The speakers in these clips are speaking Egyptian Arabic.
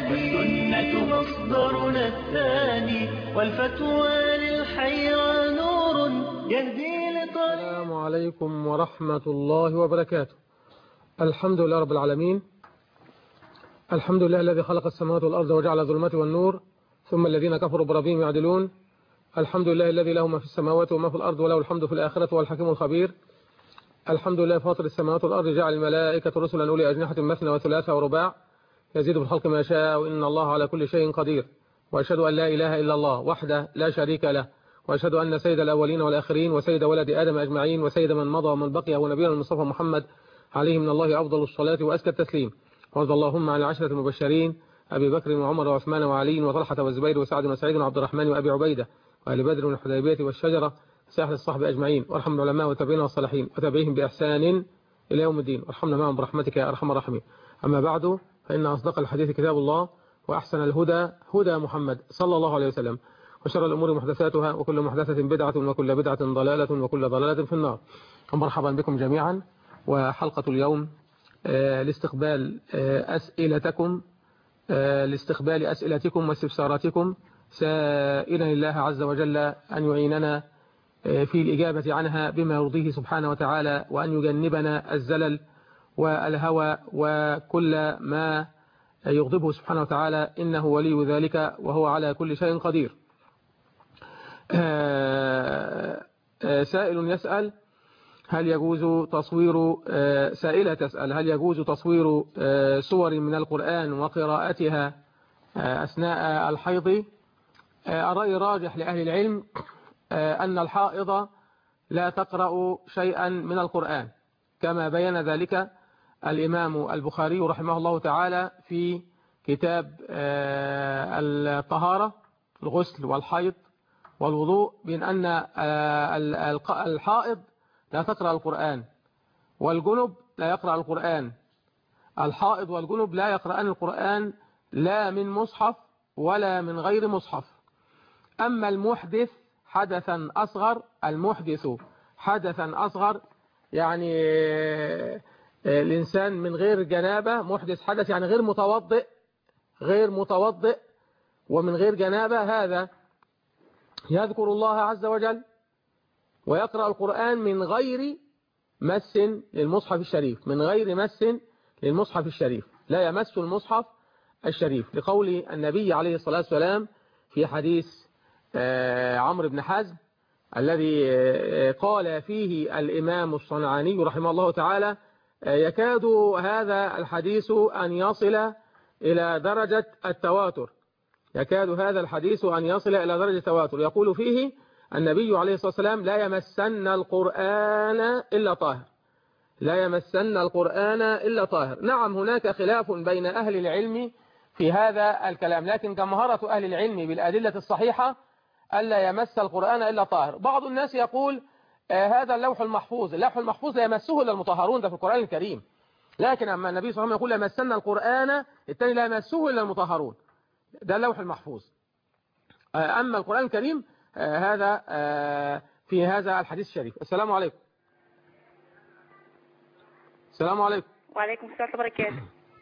والسنة مصدرنا الثاني والفتوى للحيرى نور يهدي لطريق السلام عليكم ورحمة الله وبركاته الحمد لله رب العالمين الحمد لله الذي خلق السماوات والأرض وجعل الظلمات والنور ثم الذين كفروا بربهم يعدلون الحمد لله الذي له ما في السماوات وما في الأرض وله الحمد في الآخرة والحكيم الخبير الحمد لله فاطر السماوات والأرض جعل الملائكة رسلا أولي أجنحة مثنى وثلاثة ورباع يزيد في الخلق ما شاء وإن الله على كل شيء قدير وأشهد أن لا إله إلا الله وحده لا شريك له وأشهد أن سيد الأولين والآخرين وسيد ولد آدم أجمعين وسيد من مضى ومن بقي ونبينا المصطفى محمد عليه من الله أفضل الصلاة وأزكى التسليم وارض اللهم عن العشرة المبشرين أبي بكر وعمر وعثمان وعلي وطلحة والزبير وسعد وسعيد وعبد الرحمن وأبي عبيدة وآل بدر والحديبية والشجرة ساحل الصحب أجمعين وارحم العلماء والتابعين والصالحين وتابعيهم بإحسان إلى يوم الدين وارحمنا معهم برحمتك يا أرحم الراحمين أما بعد فإن أصدق الحديث كتاب الله وأحسن الهدى هدى محمد صلى الله عليه وسلم وشر الأمور محدثاتها وكل محدثة بدعة وكل بدعة ضلالة وكل ضلالة في النار مرحبا بكم جميعا وحلقة اليوم لاستقبال أسئلتكم لاستقبال أسئلتكم واستفساراتكم سائلا الله عز وجل أن يعيننا في الإجابة عنها بما يرضيه سبحانه وتعالى وأن يجنبنا الزلل والهوى وكل ما يغضبه سبحانه وتعالى إنه ولي ذلك وهو على كل شيء قدير سائل يسأل هل يجوز تصوير سائلة تسأل هل يجوز تصوير صور من القرآن وقراءتها أثناء الحيض الرأي الراجح لأهل العلم أن الحائض لا تقرأ شيئا من القرآن كما بين ذلك الإمام البخاري رحمه الله تعالى في كتاب الطهارة الغسل والحيض والوضوء بين أن الحائض لا تقرأ القرآن والجنب لا يقرأ القرآن الحائض والجنب لا يقرأان القرآن لا من مصحف ولا من غير مصحف أما المحدث حدثا أصغر المحدث حدثا أصغر يعني الإنسان من غير جنابة محدث حدث يعني غير متوضئ غير متوضئ ومن غير جنابة هذا يذكر الله عز وجل ويقرأ القرآن من غير مس للمصحف الشريف من غير مس للمصحف الشريف لا يمس المصحف الشريف لقول النبي عليه الصلاة والسلام في حديث عمرو بن حزم الذي قال فيه الإمام الصنعاني رحمه الله تعالى يكاد هذا الحديث أن يصل إلى درجة التواتر يكاد هذا الحديث أن يصل إلى درجة التواتر يقول فيه النبي عليه الصلاة والسلام لا يمسن القرآن إلا طاهر لا يمسن القرآن إلا طاهر نعم هناك خلاف بين أهل العلم في هذا الكلام لكن كمهارة أهل العلم بالأدلة الصحيحة ألا يمس القرآن إلا طاهر بعض الناس يقول آه هذا اللوح المحفوظ اللوح المحفوظ لا يمسه إلا المطهرون ده في القرآن الكريم لكن أما النبي صلى الله عليه وسلم يقول لمسنا القرآن الثاني لا يمسه إلا المطهرون ده اللوح المحفوظ آه أما القرآن الكريم آه هذا في هذا الحديث الشريف السلام عليكم السلام عليكم وعليكم السلام وبركاته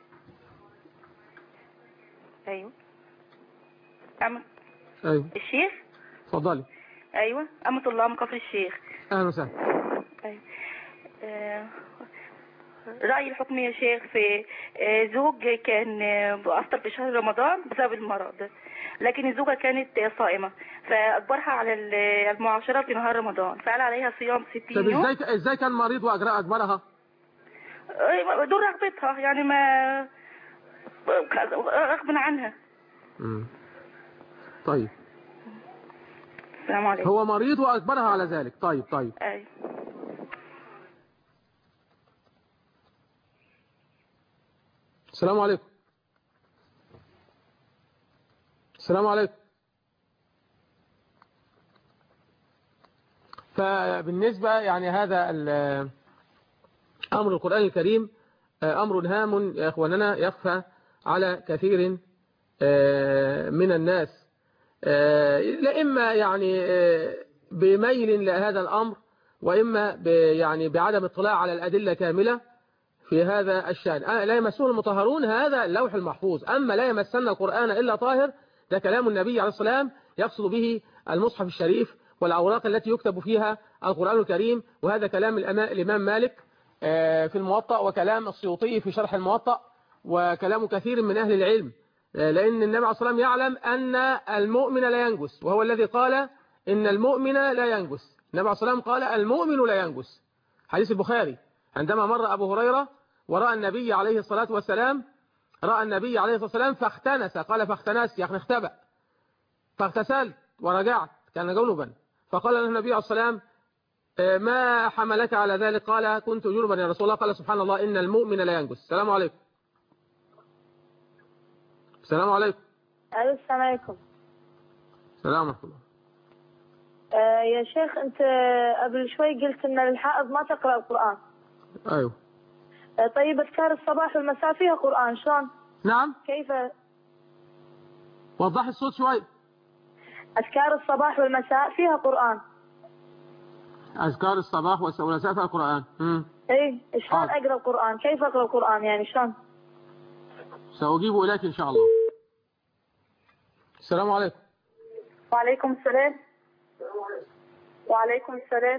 ايوه أمة ايوه الشيخ اتفضلي ايوه أمة الله من كفر الشيخ اهلا وسهلا أيوة. آه، رأي الحكم يا شيخ في آه، زوج كان آه، بأفطر في شهر رمضان بسبب المرض لكن الزوجة كانت آه، صائمة فأجبرها على ال- المعاشرة في نهار رمضان فعل عليها صيام 60 طب يوم ازاي ازاي كان مريض واجراء اجبرها آه، دون رغبتها يعني ما غصبا عنها مم. طيب السلام عليكم هو مريض واجبرها على ذلك طيب طيب أيوة. السلام عليكم السلام عليكم فبالنسبة يعني هذا ال- أمر القرآن الكريم أمر هام يا أخواننا يخفى على كثير آه، من الناس آه، لا إما يعني آه، بميل لهذا الأمر وإما ب- يعني بعدم اطلاع على الأدلة كاملة في هذا الشأن آه، لا يمسه المطهرون هذا اللوح المحفوظ أما لا يمسن القرآن إلا طاهر ده كلام النبي عليه السلام يقصد به المصحف الشريف والأوراق التي يكتب فيها القرآن الكريم وهذا كلام الأما- الإمام مالك آه، في الموطأ وكلام السيوطي في شرح الموطأ وكلام كثير من أهل العلم آه، لأن النبي عليه الصلاة والسلام يعلم أن المؤمن لا ينجس وهو الذي قال إن المؤمن لا ينجس النبي عليه الصلاة والسلام قال المؤمن لا ينجس حديث البخاري عندما مر أبو هريرة ورأى النبي عليه الصلاة والسلام رأى النبي عليه الصلاة والسلام فاختنس قال فاختنست يعني اختبأ فاغتسلت ورجعت كان جنبا فقال له النبي عليه الصلاة والسلام آه، ما حملك على ذلك قال كنت جنبا يا رسول الله قال سبحان الله إن المؤمن لا ينجس السلام عليكم السلام عليكم ألو السلام عليكم السلام ورحمة الله آه يا شيخ أنت قبل شوي قلت أن الحائض ما تقرأ القرآن أيوه آه طيب أذكار الصباح والمساء فيها قرآن شلون نعم كيف وضح الصوت شوي أذكار الصباح والمساء فيها قرآن أذكار الصباح والمساء في القرآن مم. إيه شلون حاضر. أقرأ القرآن كيف أقرأ القرآن يعني شلون سأجيب إليك إن شاء الله السلام عليكم وعليكم السلام وعليكم السلام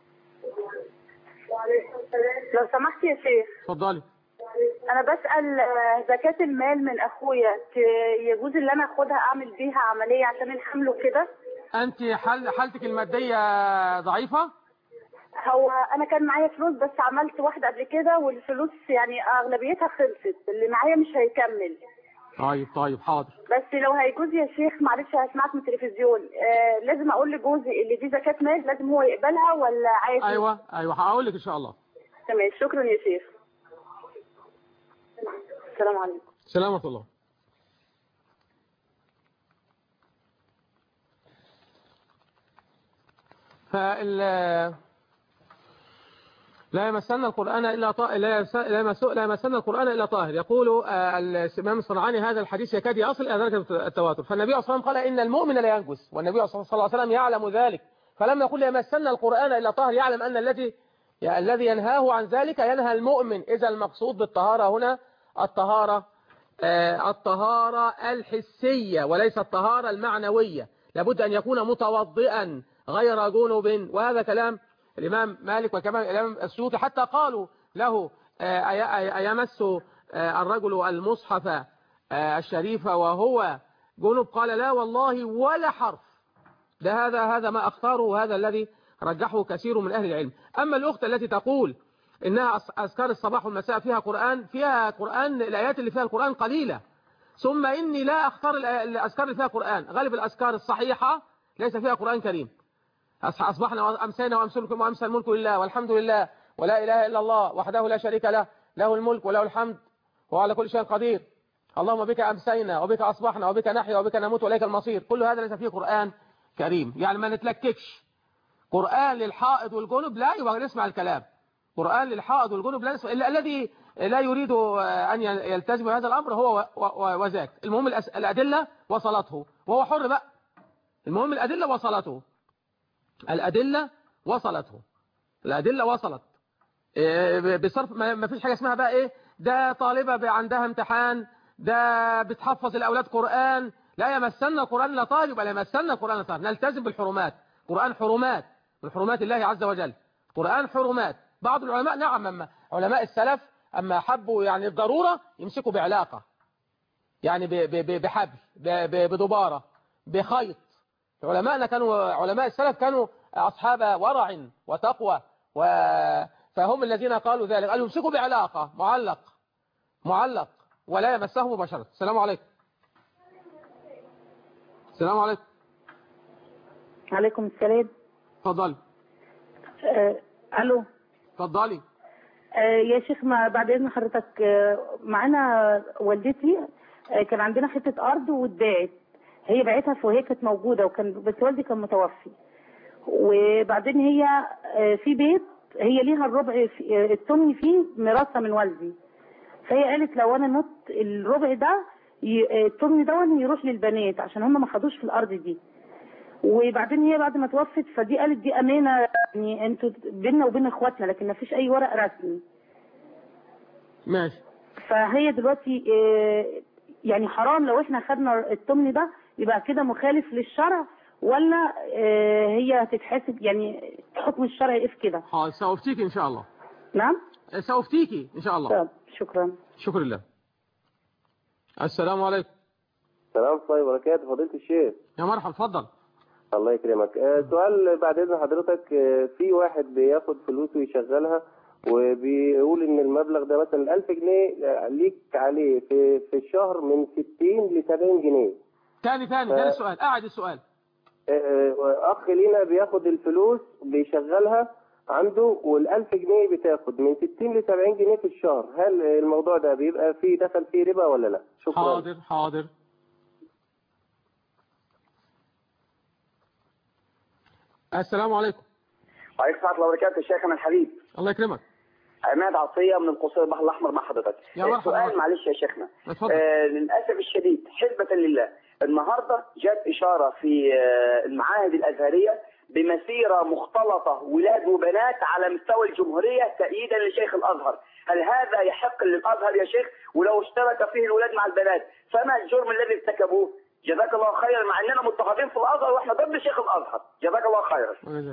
لو سمحت يا شيخ اتفضلي انا بسال آه، زكاه المال من اخويا ت- يجوز ان انا اخدها اعمل بيها عمليه عشان الحمل وكده أنت حال حالتك المادية ضعيفة هو انا كان معايا فلوس بس عملت واحده قبل كده والفلوس يعني اغلبيتها خلصت اللي معايا مش هيكمل طيب طيب حاضر بس لو هيجوز يا شيخ معلش هسمعك من التلفزيون آه لازم اقول لجوزي اللي دي زكاه مال لازم هو يقبلها ولا عادي أيوة أيوة هقول لك إن شاء الله تمام شكرا يا شيخ السلام عليكم السلام ورحمة الله فال لا يمسن القرآن إلا طاهر لا يمس- لا يمس- لا يمسن القرآن إلا طاهر يقول آه، الإمام الصنعاني هذا الحديث يكاد يصل إلى درجة التواتر فالنبي صلى الله عليه وسلم قال إن المؤمن لا ينجس والنبي صلى الله عليه وسلم يعلم ذلك فلما يقول لا يمسن القرآن إلا طاهر يعلم أن الذي يعني الذي ينهاه عن ذلك ينهى المؤمن إذا المقصود بالطهارة هنا الطهارة آه، الطهارة الحسية وليس الطهارة المعنوية لابد أن يكون متوضئا غير جنب وهذا كلام الإمام مالك وكمان الإمام السيوطي حتى قالوا له آه، أي- أي- أيمس آه، الرجل المصحف آه، الشريف وهو جنب قال لا والله ولا حرف ده هذا هذا ما اختاره وهذا الذي رجحه كثير من أهل العلم أما الأخت التي تقول إنها أس- أذكار الصباح والمساء فيها قرآن فيها قرآن الآيات اللي فيها القرآن قليلة ثم إني لا أختار الآ- الأذكار اللي فيها قرآن غالب الأذكار الصحيحة ليس فيها قرآن كريم أص- أصبحنا وأمسينا وأمسلكم وأمسى الملك لله والحمد لله ولا إله إلا الله وحده لا شريك له له الملك وله الحمد وهو على كل شيء قدير اللهم بك أمسينا وبك أصبحنا وبك نحيا وبك نموت وإليك المصير كل هذا ليس فيه قرآن كريم يعني ما نتلككش قرآن للحائض والجنب لا يبقى نسمع الكلام قرآن للحائض والجنب لا نسمع إلا الذي لا يريد آه، أن يلتزم بهذا الأمر هو و- و- وذاك المهم الأس- الأدلة وصلته وهو حر بقى المهم الأدلة وصلته الأدلة وصلته الأدلة وصلت إيه، بصرف ما ما فيش حاجة اسمها بقى إيه ده طالبة ب- عندها امتحان ده بتحفظ الأولاد قرآن لا يمسنا القرآن لا طالب ولا يمسنا القرآن لا طالب نلتزم بالحرمات قرآن حرمات من حرمات الله عز وجل قرآن حرمات بعض العلماء نعم أما علماء السلف أما حبوا يعني الضرورة يمسكوا بعلاقة يعني ب- ب- ب- بحبل ب- ب- بدبارة بخيط علماءنا كانوا علماء السلف كانوا أصحاب ورع وتقوى و... فهم الذين قالوا ذلك قالوا يمسكوا بعلاقة معلق معلق ولا يمسه مباشرة السلام عليكم السلام عليكم عليكم السلام اتفضلي آه الو اتفضلي آه يا شيخ ما بعد اذن حضرتك آه معانا والدتي آه كان عندنا حته ارض واتباعت هي باعتها وهي كانت موجوده وكان بس والدي كان متوفي وبعدين هي آه في بيت هي ليها الربع في- آه، الثمن فيه ميراثها من والدي فهي قالت لو انا مت الربع ده ي- آه، الثمن ده يروح للبنات عشان هم ما خدوش في الارض دي وبعدين هي بعد ما توفت فدي قالت دي امانه يعني انتوا بيننا وبين اخواتنا لكن ما فيش اي ورق رسمي ماشي فهي دلوقتي آه، يعني حرام لو احنا خدنا التمن ده يبقى كده مخالف للشرع ولا آه، هي هتتحاسب يعني حكم الشرع ايه في كده حاضر سأفتيكي إن شاء الله نعم سأفتيكي إن شاء الله طب شكرا شكرا لله السلام عليكم السلام عليكم وبركاته فضيلة الشيخ يا مرحبا اتفضل الله يكرمك آه، سؤال بعد اذن حضرتك آه، في واحد بياخد فلوس ويشغلها وبيقول ان المبلغ ده مثلا 1000 جنيه آه، ليك عليه في في الشهر من 60 ل 70 جنيه تاني تاني تاني السؤال قاعد السؤال آه، آه، اخ لينا بياخد الفلوس بيشغلها عنده وال1000 جنيه بتاخد من 60 ل 70 جنيه في الشهر هل الموضوع ده بيبقى فيه دخل فيه ربا ولا لا شكرا حاضر حاضر السلام عليكم وعليكم السلام ورحمه الله وبركاته شيخنا الحبيب الله يكرمك عماد عطيه من القصير البحر الاحمر مع حضرتك يا مرحبا. سؤال معلش يا شيخنا اتفضل. آه للاسف الشديد حسبة لله النهارده جت اشاره في آه المعاهد الازهريه بمسيره مختلطه ولاد وبنات على مستوى الجمهوريه تأييدا لشيخ الازهر هل هذا يحق للازهر يا شيخ ولو اشترك فيه الولاد مع البنات فما الجرم الذي ارتكبوه جزاك الله خيرا مع اننا مضطهدين في الازهر واحنا ضد شيخ الازهر جزاك الله خيرا وجزاك.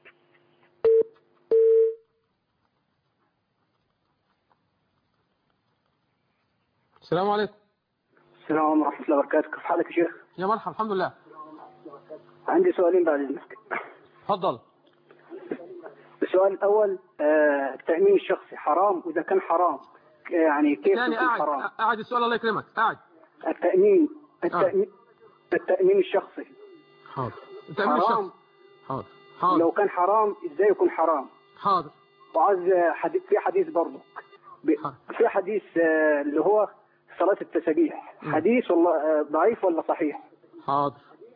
السلام عليكم السلام ورحمة الله وبركاته كيف حالك يا شيخ؟ يا مرحبا الحمد لله عندي سؤالين بعد إذنك اتفضل السؤال الأول آه، التأمين الشخصي حرام وإذا كان حرام يعني كيف تاني يكون قاعد حرام؟ قاعد السؤال الله يكرمك قاعد التأمين التأمين التأمين الشخصي حاضر التأمين حرام. الشخصي حاضر حاضر لو كان حرام إزاي يكون حرام؟ حاضر وعايز حديث في حديث برضه ب- حاضر. في حديث آه، اللي هو صلاة التسبيح حديث والله آه، ضعيف ولا صحيح؟ حاضر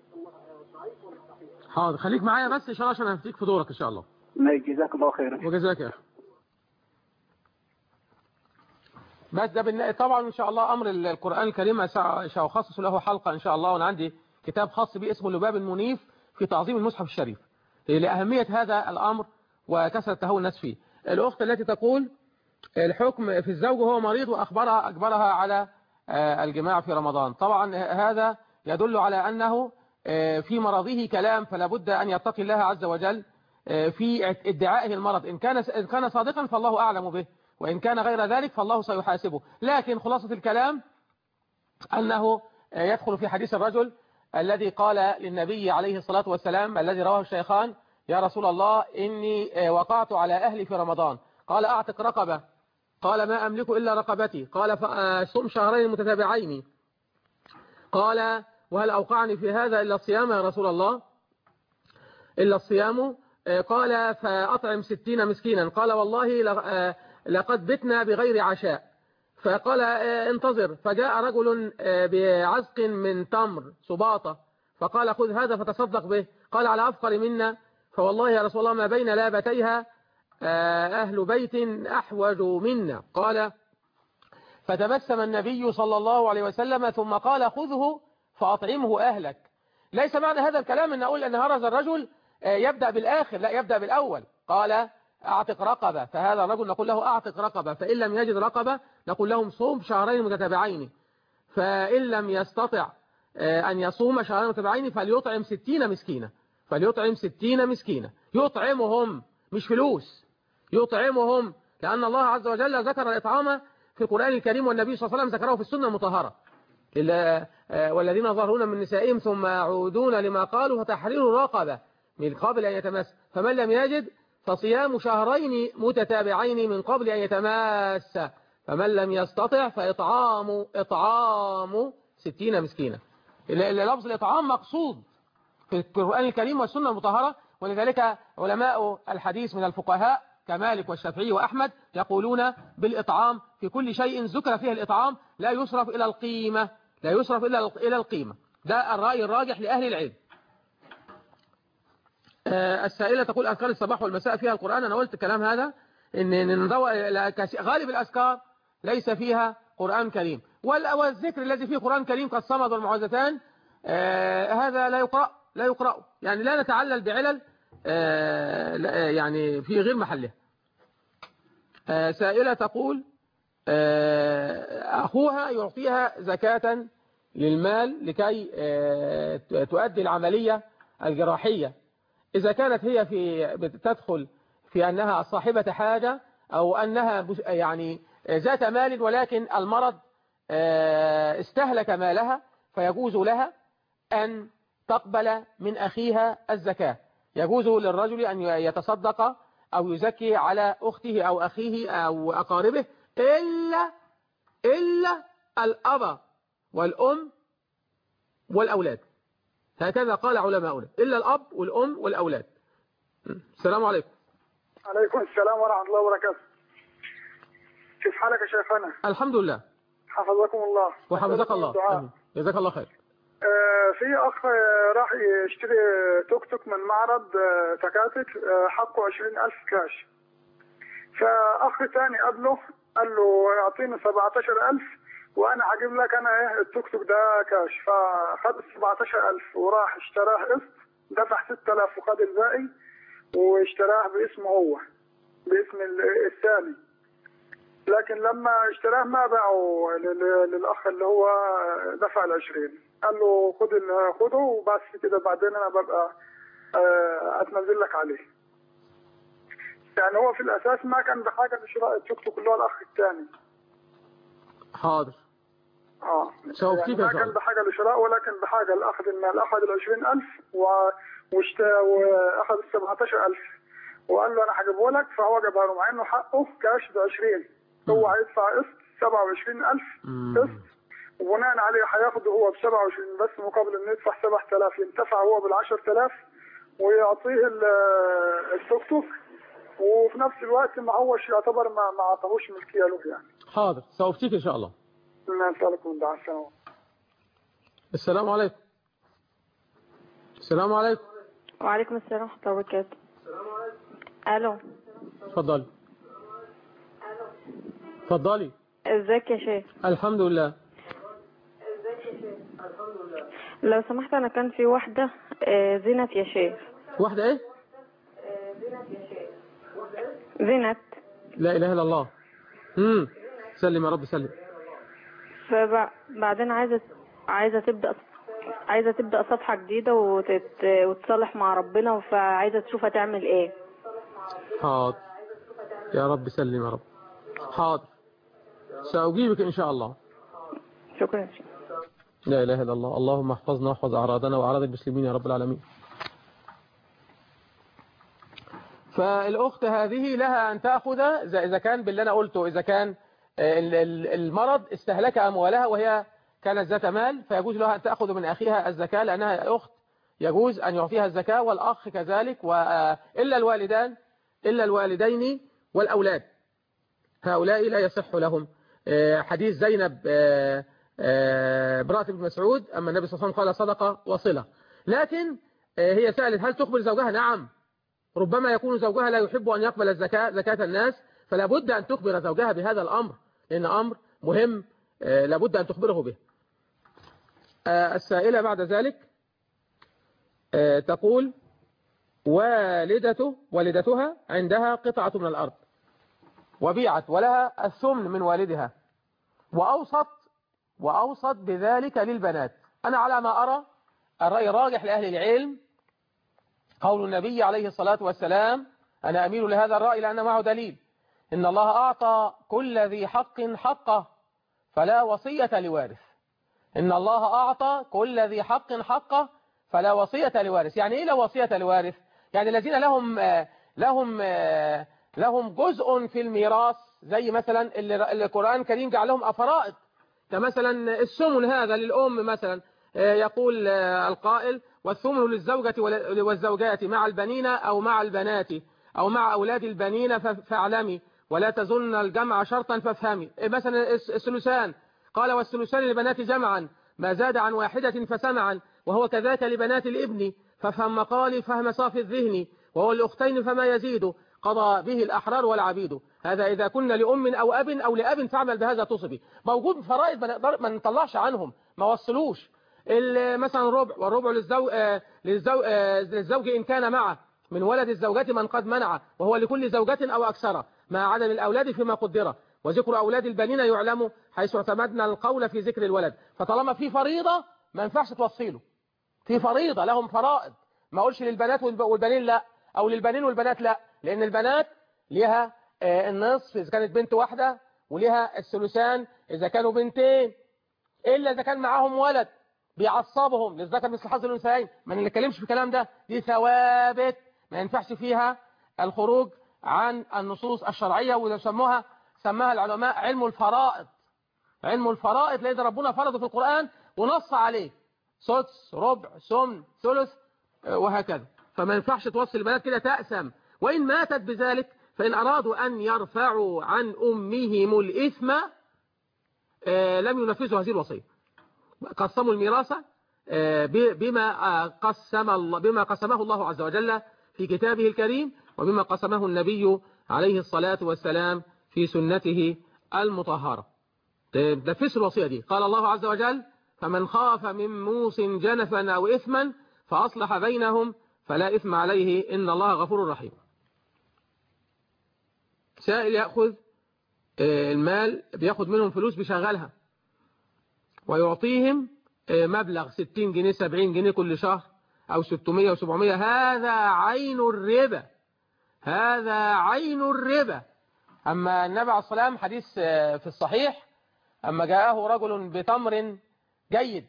حاضر خليك معايا بس ان شاء الله عشان هفتيك في دورك ان شاء الله ما جزاك الله خيرا وجزاك يا اخي بس ده بالن... طبعا ان شاء الله امر ال- القران الكريم سا- ساخصص له حلقه ان شاء الله وانا عندي كتاب خاص به اسمه اللباب المنيف في تعظيم المصحف الشريف لاهميه هذا الامر وكثره تهاون الناس فيه الاخت التي تقول الحكم في الزوج وهو مريض واخبرها اجبرها على آه، الجماع في رمضان طبعا هذا يدل على انه آه، في مرضه كلام فلا بد ان يتقي الله عز وجل آه، في ادعائه المرض إن كان إن كان صادقا فالله أعلم به وإن كان غير ذلك فالله سيحاسبه لكن خلاصة الكلام أنه آه، يدخل في حديث الرجل الذي قال للنبي عليه الصلاة والسلام الذي رواه الشيخان يا رسول الله إني آه، وقعت على أهلي في رمضان قال أعتق رقبة قال ما أملك إلا رقبتي قال فصم شهرين متتابعين قال وهل أوقعني في هذا إلا الصيام يا رسول الله إلا الصيام آه، قال فأطعم ستين مسكينا قال والله ل- آه، لقد بتنا بغير عشاء فقال آه، انتظر فجاء رجل آه، بعزق من تمر سباطة فقال خذ هذا فتصدق به قال على أفقر منا فوالله يا رسول الله ما بين لابتيها آه، أهل بيت أحوج منا قال فتبسم النبي صلى الله عليه وسلم ثم قال خذه فأطعمه أهلك ليس معنى هذا الكلام أن أقول أن هرز الرجل آه، يبدأ بالآخر لا يبدأ بالأول قال أعتق رقبة فهذا الرجل نقول له أعتق رقبة فإن لم يجد رقبة نقول لهم صوم شهرين متتابعين فإن لم يستطع آه، أن يصوم شهرين متتابعين فليطعم ستين مسكينة فليطعم ستين مسكينة يطعمهم مش فلوس يطعمهم لأن الله عز وجل ذكر الإطعام في القرآن الكريم والنبي صلى الله عليه وسلم ذكره في السنة المطهرة إلا- آه، والذين ظهرون من نسائهم ثم يعودون لما قالوا فتحرير رقبة من قبل أن يتمس فمن لم يجد فصيام شهرين متتابعين من قبل أن يتماس فمن لم يستطع فإطعام إطعام ستين مسكينة ال- ال- لفظ الإطعام مقصود في القرآن الكريم والسنة المطهرة ولذلك علماء الحديث من الفقهاء كمالك والشافعي وأحمد يقولون بالإطعام في كل شيء ذكر فيه الإطعام لا يصرف إلى القيمة لا يصرف إلى إلى القيمة ده الرأي الراجح لأهل العلم آه، السائلة تقول أذكار الصباح والمساء فيها القرآن أنا قلت الكلام هذا إن إن ندو- لا- كثير- غالب الأذكار ليس فيها قرآن كريم وال- والذكر الذي فيه قرآن كريم كالصمد والمعوذتان آه، هذا لا يقرأ لا يقرأ يعني لا نتعلل بعلل آه، لا- يعني في غير محلها آه، سائلة تقول آه، أخوها يعطيها زكاة للمال لكي آه، تؤدي العملية الجراحية إذا كانت هي في تدخل في أنها صاحبة حاجة أو أنها بس- يعني ذات مال ولكن المرض آه، استهلك مالها فيجوز لها أن تقبل من أخيها الزكاة يجوز للرجل أن يتصدق أو يزكي على أخته أو أخيه أو أقاربه إلا إلا الأب والأم والأولاد هكذا قال علماؤنا إلا الأب والأم والأولاد السلام عليكم عليكم السلام ورحمة الله وبركاته كيف حالك يا شيخنا الحمد لله حفظكم الله وحفظك الله الدعاء. آمين. جزاك الله خير آه، في أخ آه، راح يشتري توك توك من معرض آه، تكاتك آه، حقه 20000 كاش فأخ ثاني قبله قال له اعطيني 17000 وأنا هجيب لك أنا إيه التوك توك ده كاش فخد ال 17000 وراح اشتراه قسط دفع 6000 وخد الباقي واشتراه باسمه هو باسم ال- الثاني لكن لما اشتراه ما باعه لل- للاخ اللي هو دفع العشرين قال له خد ال- خده وبس كده بعدين انا ببقى آه، اتنزل لك عليه يعني هو في الاساس ما كان بحاجه لشراء التوك توك اللي هو الاخ الثاني حاضر اه سوف يعني كيف ما يفعل؟ كان بحاجه لشراء ولكن بحاجه لاخذ المال اخذ ال 20000 و... واشت... واخذ ال 17000 وقال له انا هجيبه لك فهو جابها له مع انه حقه كاش ب 20 هو هيدفع قسط 27000 مم. قسط وبناء عليه هياخده هو ب 27 بس مقابل انه يدفع 7000 ينتفع هو بال 10000 ويعطيه ال- التوك توك وفي نفس الوقت ما هوش يعتبر ما ما عطاهوش ملكيه له يعني. حاضر سأفتيك إن شاء الله نسألكم الدعاء السلام السلام عليكم السلام عليكم وعليكم السلام ورحمة الله وبركاته ألو اتفضلي اتفضلي ازيك يا شيخ الحمد لله لو سمحت أنا كان في واحدة آه، زينت يا شيخ واحدة ايه زينت لا اله الا الله امم سلم يا رب سلم فبعدين عايزة عايزة تبدأ عايزة تبدأ صفحة جديدة وتت... وتصالح مع ربنا فعايزة تشوف هتعمل ايه حاضر يا رب سلم يا رب حاضر سأجيبك إن شاء الله شكرا يا شيخ لا إله إلا الله اللهم احفظنا واحفظ أعراضنا وأعراض المسلمين يا رب العالمين فالأخت هذه لها أن تأخذ إذا إذا كان باللي أنا قلته إذا كان آه، ال- ال- المرض استهلك أموالها وهي كانت ذات مال فيجوز لها أن تأخذ من أخيها الزكاة لأنها أخت يجوز أن يعطيها الزكاة والأخ كذلك وإلا الوالدان إلا الوالدين والأولاد هؤلاء لا يصح لهم آه، حديث زينب آه، آه، امرأة بن مسعود أما النبي صلى الله عليه وسلم قال صدقة وصلة لكن آه، هي سألت هل تخبر زوجها نعم ربما يكون زوجها لا يحب أن يقبل الزكاة زكاة الناس فلا بد أن تخبر زوجها بهذا الأمر لأن أمر مهم آه، لا بد أن تخبره به آه، السائلة بعد ذلك آه، تقول والدته والدتها عندها قطعة من الأرض وبيعت ولها الثمن من والدها وأوصت وأوصت بذلك للبنات أنا على ما أرى الرأي الراجح لأهل العلم قول النبي عليه الصلاة والسلام أنا أميل لهذا الرأي لأن معه دليل إن الله أعطى كل ذي حق حقه فلا وصية لوارث إن الله أعطى كل ذي حق حقه فلا وصية لوارث يعني إيه لا وصية لوارث يعني الذين لهم آه، لهم آه، لهم جزء في الميراث زي مثلا اللي اللي القرآن الكريم جعل لهم أفرائض كمثلا السمن هذا للأم مثلا آه، يقول آه، القائل والثمن للزوجة وال- والزوجات مع البنين أو مع البنات أو مع أولاد البنين ف- فاعلمي ولا تظن الجمع شرطا فافهمي إيه مثلا الس- الثلثان قال والثلثان لبنات جمعا ما زاد عن واحدة فسمعا وهو كذاك لبنات الابن فافهم مقالي فهم صافي الذهن وهو الأختين فما يزيد قضى به الأحرار والعبيد هذا إذا كنا لأم أو أب أو لأب فاعمل بهذا تصبي موجود فرائض ما نقدر ما نطلعش عنهم ما وصلوش ال- مثلا ربع والربع للزوج, آه، للزوج, آه، للزوج إن كان معه من ولد الزوجات من قد منع وهو لكل زوجة أو أكثر مع عدم الأولاد فيما قدر وذكر أولاد البنين يعلم حيث اعتمدنا القول في ذكر الولد فطالما في فريضة ما ينفعش توصيله في فريضة لهم فرائض ما أقولش للبنات والب- والبنين لا أو للبنين والبنات لا لأن البنات ليها آه، النصف إذا كانت بنت واحدة وليها الثلثان إذا كانوا بنتين إلا إذا كان معاهم ولد بيعصبهم للذكر مثل حظ الأنثيين ما نتكلمش في الكلام ده دي ثوابت ما ينفعش فيها الخروج عن النصوص الشرعية وده سموها سماها العلماء علم الفرائض علم الفرائض لأن ربنا فرضه في القرآن ونص عليه سدس ربع سمن ثلث آه، وهكذا فما ينفعش توصل البنات كده تأسم وإن ماتت بذلك فإن أرادوا أن يرفعوا عن أمهم الإثم آه، لم ينفذوا هذه الوصية قسموا الميراث آه، ب- بما آه، قسم الله بما قسمه الله عز وجل في كتابه الكريم وبما قسمه النبي عليه الصلاة والسلام في سنته المطهرة طيب نفذوا الوصية دي قال الله عز وجل فمن خاف من موص جنفا أو إثما فأصلح بينهم فلا إثم عليه إن الله غفور رحيم سائل يأخذ آه، المال بياخد منهم فلوس بيشغلها ويعطيهم آه، مبلغ 60 جنيه 70 جنيه كل شهر أو 600 و700 هذا عين الربا هذا عين الربا أما النبي عليه الصلاة والسلام حديث آه، في الصحيح أما جاءه رجل بتمر جيد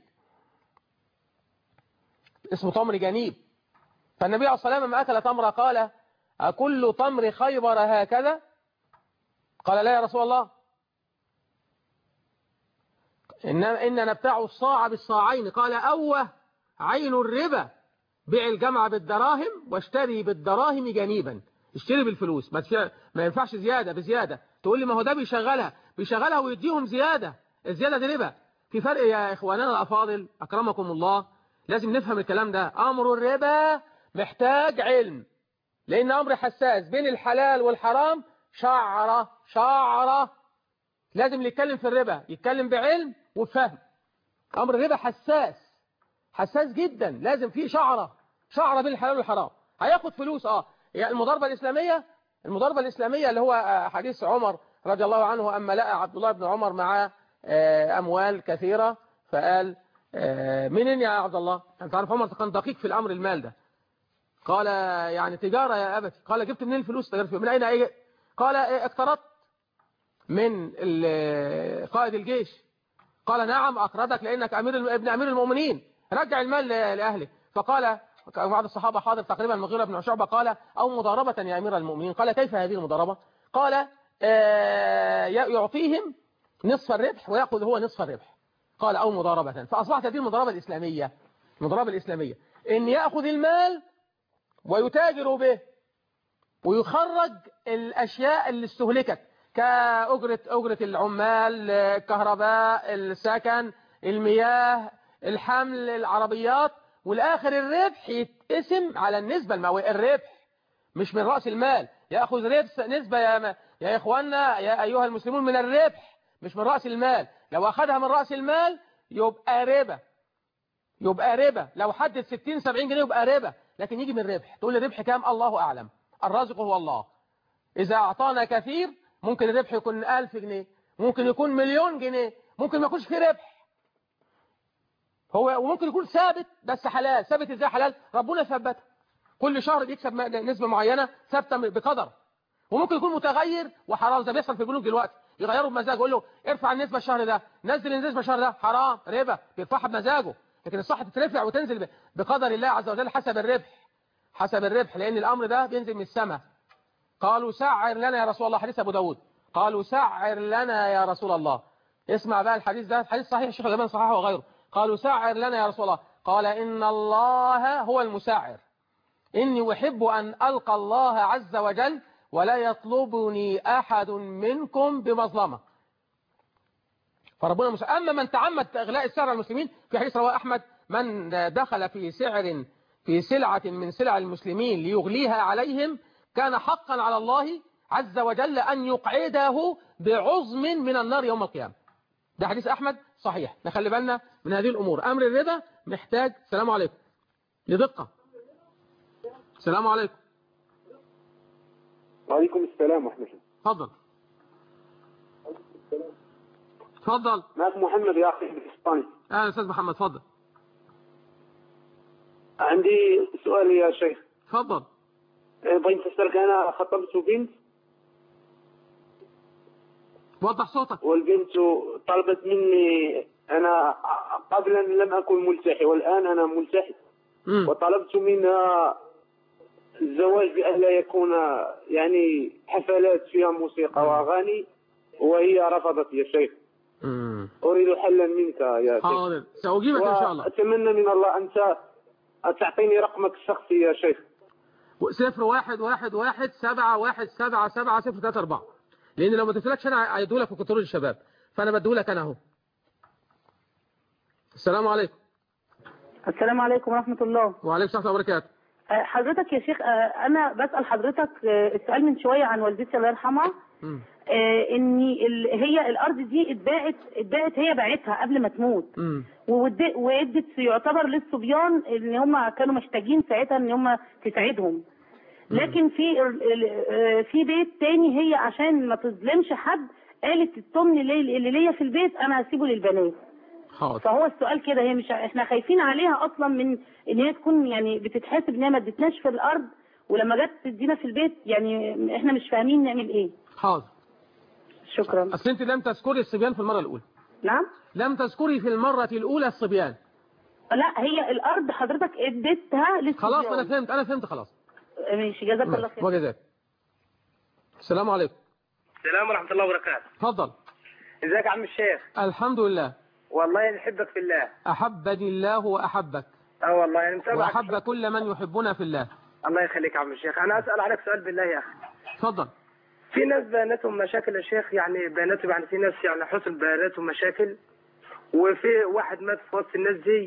اسمه تمر جنيب فالنبي عليه الصلاة والسلام لما أكل تمرة قال أكل تمر خيبر هكذا قال لا يا رسول الله إن إن نبتاع الصاع بالصاعين قال أوه عين الربا بيع الجمع بالدراهم واشتري بالدراهم جنيبا اشتري بالفلوس ما تفع... ما ينفعش زيادة بزيادة تقول لي ما هو ده بيشغلها بيشغلها ويديهم زيادة الزيادة دي ربا في فرق يا إخواننا الأفاضل أكرمكم الله لازم نفهم الكلام ده أمر الربا محتاج علم لأن أمر حساس بين الحلال والحرام شعرة شعرة لازم اللي يتكلم في الربا يتكلم بعلم وفهم أمر الربا حساس حساس جدا لازم فيه شعرة شعرة بين الحلال والحرام هياخد فلوس اه يعني المضاربة الإسلامية المضاربة الإسلامية اللي هو آه، حديث عمر رضي الله عنه أما لقى عبد الله بن عمر معاه آه، أموال كثيرة فقال آه، منين يا عبد الله أنت عارف عمر كان دقيق في الأمر المال ده قال يعني تجارة يا أبتي قال جبت منين الفلوس تجارة من أين أجي قال إيه، اقترضت من ال- قائد الجيش قال نعم أقرضك لأنك أمير الم- ابن أمير المؤمنين رجع المال ل- لأهله فقال كان بعض الصحابة حاضر تقريبا المغيرة بن شعبة قال أو مضاربة يا أمير المؤمنين قال كيف هذه المضاربة قال آه، ي- يعطيهم نصف الربح ويأخذ هو نصف الربح قال أو مضاربة فأصبحت هذه المضاربة الإسلامية المضاربة الإسلامية إن يأخذ المال ويتاجر به ويخرج الأشياء اللي استهلكت كأجرة أجرة العمال الكهرباء السكن المياه الحمل العربيات والآخر الربح يتقسم على النسبة المئوية الربح مش من رأس المال يأخذ ربح نسبة يا, ما يا إخواننا يا أيها المسلمون من الربح مش من رأس المال لو أخذها من رأس المال يبقى ربا يبقى ربا لو حدد 60 70 جنيه يبقى ربا لكن يجي من ربح تقول لي الربح كام الله أعلم الرازق هو الله إذا أعطانا كثير ممكن الربح يكون 1000 جنيه ممكن يكون مليون جنيه ممكن ما يكونش فيه ربح هو وممكن يكون ثابت بس حلال ثابت ازاي حلال ربنا ثبتها كل شهر بيكسب م- نسبة معينة ثابتة بقدر وممكن يكون متغير وحرام زي بيحصل في البنوك دلوقتي يغيروا بمزاجه يقول له ارفع النسبة الشهر ده نزل النسبة الشهر ده حرام ربا بيرفعها بمزاجه لكن الصح تترفع وتنزل ب- بقدر الله عز وجل حسب الربح حسب الربح لأن الأمر ده بينزل من السماء قالوا سعر لنا يا رسول الله حديث أبو داود قالوا سعر لنا يا رسول الله اسمع بقى الحديث ده حديث صحيح الشيخ الألباني صححه وغيره قالوا سعر لنا يا رسول الله قال إن الله هو المسعر إني أحب أن ألقى الله عز وجل ولا يطلبني أحد منكم بمظلمة فربنا مسعر أما من تعمد إغلاء السعر على المسلمين في حديث رواه أحمد من دخل في سعر في سلعة من سلع المسلمين ليغليها عليهم كان حقا على الله عز وجل أن يقعده بعظم من النار يوم القيامة ده حديث أحمد صحيح نخلي بالنا من هذه الأمور أمر الربا محتاج السلام عليكم لدقة السلام عليكم وعليكم السلام ورحمة الله اتفضل اتفضل معك محمد يا اخي الاسباني اهلا استاذ محمد اتفضل عندي سؤال يا شيخ اتفضل آه، بغيت اسالك انا خطبت بنت وضح صوتك والبنت طلبت مني انا قبلا لم اكن ملتحي والان انا ملتحي مم. وطلبت منها الزواج بأن لا يكون يعني حفلات فيها موسيقى واغاني وهي رفضت يا شيخ مم. اريد حلا منك يا شيخ حاضر سأجيبك ان شاء الله واتمنى من الله ان ت- تعطيني رقمك الشخصي يا شيخ صفر واحد واحد واحد سبعة واحد سبعة سبعة صفر ثلاثة أربعة لأن لو ما اديتلكش أنا هيدولك في كنترول الشباب فأنا بديهولك أنا أهو السلام عليكم السلام عليكم ورحمة الله وعليكم السلام ورحمة الله وبركاته آه، حضرتك يا شيخ آه، أنا بسأل حضرتك آه، السؤال من شوية عن والدتي الله يرحمها مم. آه، إن ال- هي الأرض دي اتباعت اتباعت هي باعتها قبل ما تموت مم. وود- وادت يعتبر للصبيان ان هم كانوا محتاجين ساعتها ان هم تساعدهم لكن في ال- ال- آه، في بيت تاني هي عشان ما تظلمش حد قالت التمن اللي اللي ليا في البيت انا هسيبه للبنات حاضر فهو السؤال كده هي مش احنا خايفين عليها اصلا من ان هي تكون يعني بتتحاسب ان هي ما ادتناش في الارض ولما جت تدينا في البيت يعني احنا مش فاهمين نعمل ايه حاضر شكرا أصل أنت لم تذكري الصبيان في المرة الأولى نعم لم تذكري في المرة الأولى الصبيان لا هي الارض حضرتك اديتها للصبيان خلاص أنا فهمت أنا فهمت خلاص ماشي جزاك الله خير وجزاك السلام عليكم السلام ورحمة الله وبركاته اتفضل ازيك يا عم الشيخ الحمد لله والله نحبك في الله أحبني الله وأحبك اه والله انا متابعك وأحب كل من يحبنا في الله الله يخليك يا عم الشيخ انا اسال عليك سؤال بالله يا اخي اتفضل في ناس بيناتهم مشاكل يا شيخ يعني بيناتهم يعني في ناس يعني حصل بيناتهم مشاكل وفي واحد مات في وسط الناس دي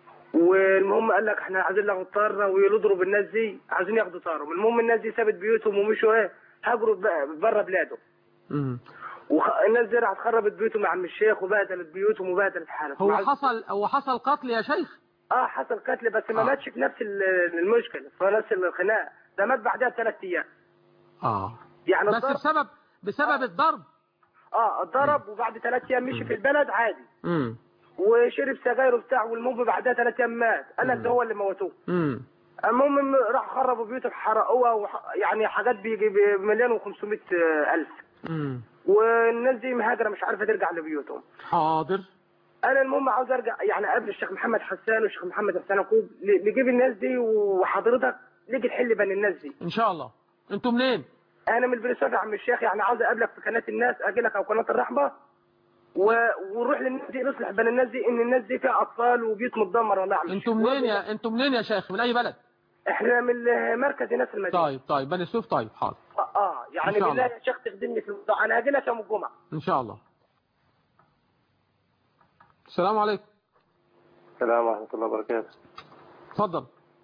والمهم قال لك احنا عايزين ناخد طارنا ويضربوا بالناس دي عايزين ياخدوا طارهم المهم الناس دي سابت بيوتهم ومشوا ايه هاجروا بره بلادهم مم. والناس دي راحت خربت بيوتهم يا عم الشيخ وبهدلت بيوتهم وبهدلت حالهم هو وعايز- حصل هو حصل قتل يا شيخ اه حصل قتل بس ما آه. ماتش في نفس ال- المشكله في نفس الخناقه ده مات بعدها بثلاث ايام اه يعني بس الضرب بسبب بسبب الضرب اه اتضرب وبعد ثلاث ايام مشي في البلد عادي امم وشرب سجاير وبتاع والمهم بعدها ثلاث ايام مات انا اللي هو اللي موتوه امم المهم راح خربوا بيوتهم حرقوها وح... يعني حاجات بيجي بمليون و500 الف امم والناس دي مهاجره مش عارفه ترجع لبيوتهم حاضر انا المهم عاوز ارجع يعني قبل الشيخ محمد حسان والشيخ محمد حسان يعقوب ل- نجيب الناس دي وحضرتك نيجي الحل بين الناس دي ان شاء الله انتوا منين انا من البريسات يا عم الشيخ يعني عاوز اقابلك في قناه الناس اجي لك او قناه الرحمه و... ونروح للناس دي نصلح بين الناس دي ان الناس دي فيها اطفال وبيوت متدمر والله يا عم انتوا الشيخ. منين يا انتوا منين يا شيخ من اي بلد احنا من مركز ناس المدينه طيب طيب بني سويف طيب حاضر اه, آه يعني إن شاء بالله الله. يا شيخ تخدمني في الموضوع انا هاجي لك يوم الجمعه ان شاء الله السلام عليكم السلام ورحمة الله وبركاته اتفضل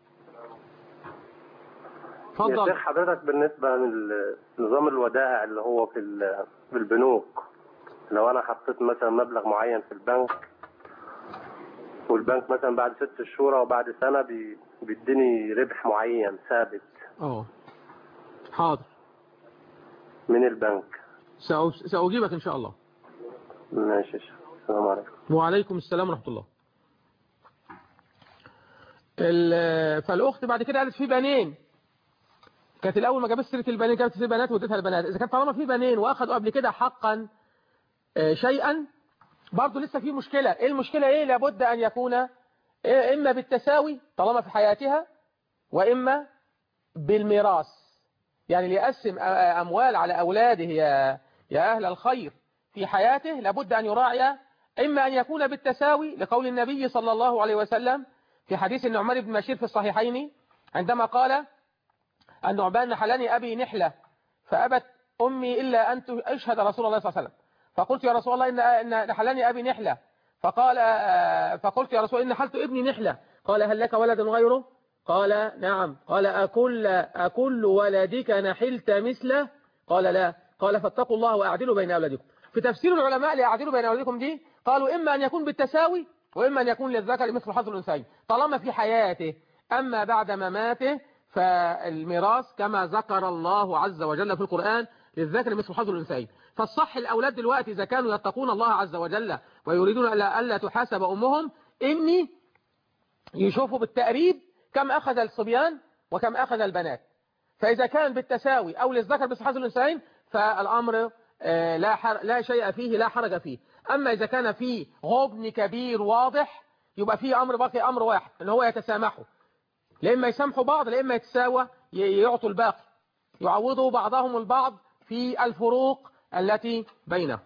يا اتفضل شيخ حضرتك بالنسبة لنظام الودائع اللي هو في ال- في البنوك لو أنا حطيت مثلا مبلغ معين في البنك والبنك مثلا بعد ست شهور أو بعد سنة بي- بيديني ربح معين ثابت اه حاضر من البنك سأ- سأجيبك ان شاء الله ماشي يا شيخ السلام عليكم وعليكم السلام ورحمة الله ال- فالأخت بعد كده قالت في بنين كانت الأول ما جابت سيرة البنين جابت سيرة البنات واديتها البنات إذا كان طالما في بنين وأخذوا قبل كده حقا آه، شيئا برضه لسه في مشكلة إيه المشكلة إيه لابد أن يكون إيه إما بالتساوي طالما في حياتها وإما بالميراث يعني ليقسم آه، أموال على أولاده يا يا أهل الخير في حياته لابد أن يراعي إما أن يكون بالتساوي لقول النبي صلى الله عليه وسلم في حديث النعمان بن بشير في الصحيحين عندما قال النعمان نحلني أبي نحلة فأبت أمي إلا أن تشهد رسول الله صلى الله عليه وسلم فقلت يا رسول الله إن إن نحلني أبي نحلة فقال آه، فقلت يا رسول إن نحلت ابني نحلة قال هل لك ولد غيره قال نعم قال أكل, أكل ولدك نحلت مثله قال لا قال فاتقوا الله وأعدلوا بين أولادكم في تفسير العلماء لأعدلوا بين أولادكم دي قالوا إما أن يكون بالتساوي وإما أن يكون للذكر مثل حظ الأنثيين طالما في حياته أما بعد مماته فالميراث كما ذكر الله عز وجل في القرآن للذكر مثل حظ الأنثيين فالصح الأولاد دلوقتي إذا كانوا يتقون الله عز وجل ويريدون ألا, ألا تحاسب أمهم إني يشوفوا بالتقريب كم أخذ الصبيان وكم أخذ البنات فإذا كان بالتساوي أو للذكر مثل حظ الأنثيين فالأمر آه، لا حر... لا شيء فيه لا حرج فيه أما إذا كان فيه غبن كبير واضح يبقى فيه أمر باقي أمر واحد إن هو يتسامحوا لإما يسامحوا بعض لإما يتساوى ي- يعطوا الباقي يعوضوا بعضهم البعض في الفروق التي بينهم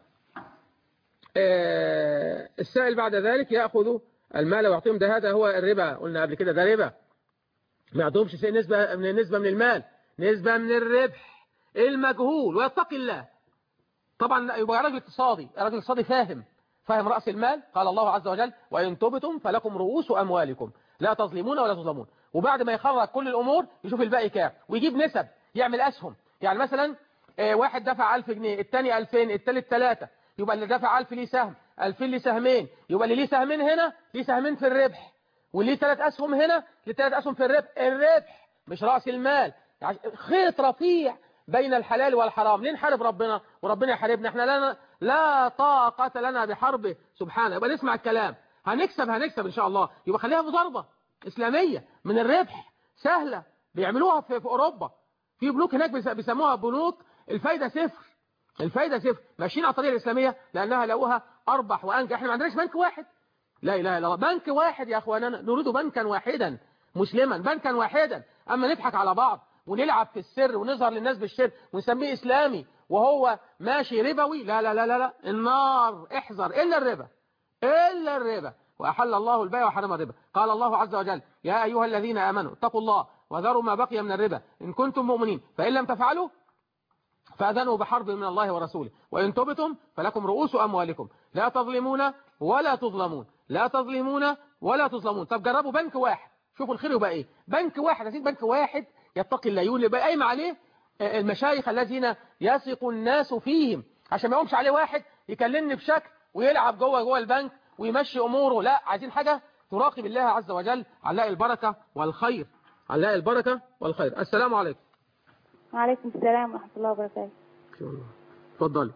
آه، السائل بعد ذلك يأخذ المال ويعطيهم ده هذا هو الربا قلنا قبل كده ده ربا ما يعطيهمش شيء نسبة من نسبة من المال نسبة من الربح المجهول ويتقي الله طبعا يبقى راجل اقتصادي راجل اقتصادي فاهم فاهم رأس المال قال الله عز وجل وإن تبتم فلكم رؤوس أموالكم لا تظلمون ولا تظلمون وبعد ما يخرج كل الأمور يشوف الباقي كام ويجيب نسب يعمل أسهم يعني مثلا آه، واحد دفع 1000 جنيه الثاني 2000 الثالث 3 يبقى اللي دفع 1000 ليه سهم 2000 ليه سهمين يبقى اللي ليه سهمين هنا ليه سهمين في الربح واللي ليه ثلاث أسهم هنا ليه ثلاث أسهم في الربح الربح مش رأس المال يعني خيط رفيع بين الحلال والحرام ليه نحارب ربنا وربنا يحاربنا احنا لنا لا طاقة لنا بحربه سبحانه يبقى نسمع الكلام هنكسب هنكسب ان شاء الله يبقى خليها مضاربة اسلامية من الربح سهلة بيعملوها في, في اوروبا في بنوك هناك بيس- بيسموها بنوك الفايدة صفر الفايدة صفر ماشيين على الطريقة الاسلامية لانها لقوها اربح وانجح احنا ما عندناش بنك واحد لا اله الا الله بنك واحد يا اخواننا نريد بنكا واحدا مسلما بنكا واحدا اما نضحك على بعض ونلعب في السر ونظهر للناس بالشر ونسميه اسلامي وهو ماشي ربوي لا لا لا لا, لا. النار احذر الا الربا الا الربا واحل الله البيع وحرم الربا قال الله عز وجل يا ايها الذين امنوا اتقوا الله وذروا ما بقي من الربا ان كنتم مؤمنين فان لم تفعلوا فأذنوا بحرب من الله ورسوله وإن تبتم فلكم رؤوس أموالكم لا تظلمون ولا تظلمون لا تظلمون ولا تظلمون طب جربوا بنك واحد شوفوا الخير يبقى إيه بنك واحد عايزين بنك واحد يتقي الله يقول يبقى قايم عليه آه، المشايخ الذين يثق الناس فيهم عشان ما يقومش عليه واحد يكلمني بشكل ويلعب جوه جوه البنك ويمشي أموره لا عايزين حاجة تراقب الله عز وجل على البركة والخير على البركة والخير السلام عليكم وعليكم السلام ورحمة الله وبركاته اتفضلي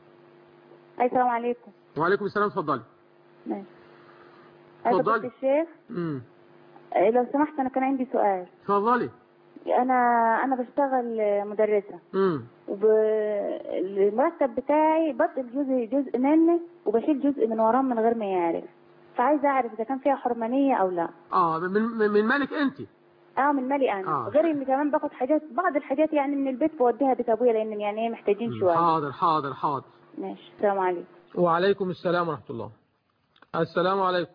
أي السلام عليكم وعليكم السلام اتفضلي ماشي اتفضلي. أيوة الشيخ امم آه، لو سمحت أنا كان عندي سؤال اتفضلي أنا أنا بشتغل آه، مدرسة امم والمرتب بتاعي بدل جزء جزء مني وبشيل جزء من وراه من غير ما يعرف فعايزة أعرف إذا كان فيها حرمانية أو لا اه من من من مالك انت اه من مالي انا آه. غير اني كمان باخد حاجات بعض الحاجات يعني من البيت بوديها بيت ابويا لان يعني ايه محتاجين شويه حاضر حاضر حاضر ماشي السلام عليكم وعليكم السلام ورحمة الله السلام عليكم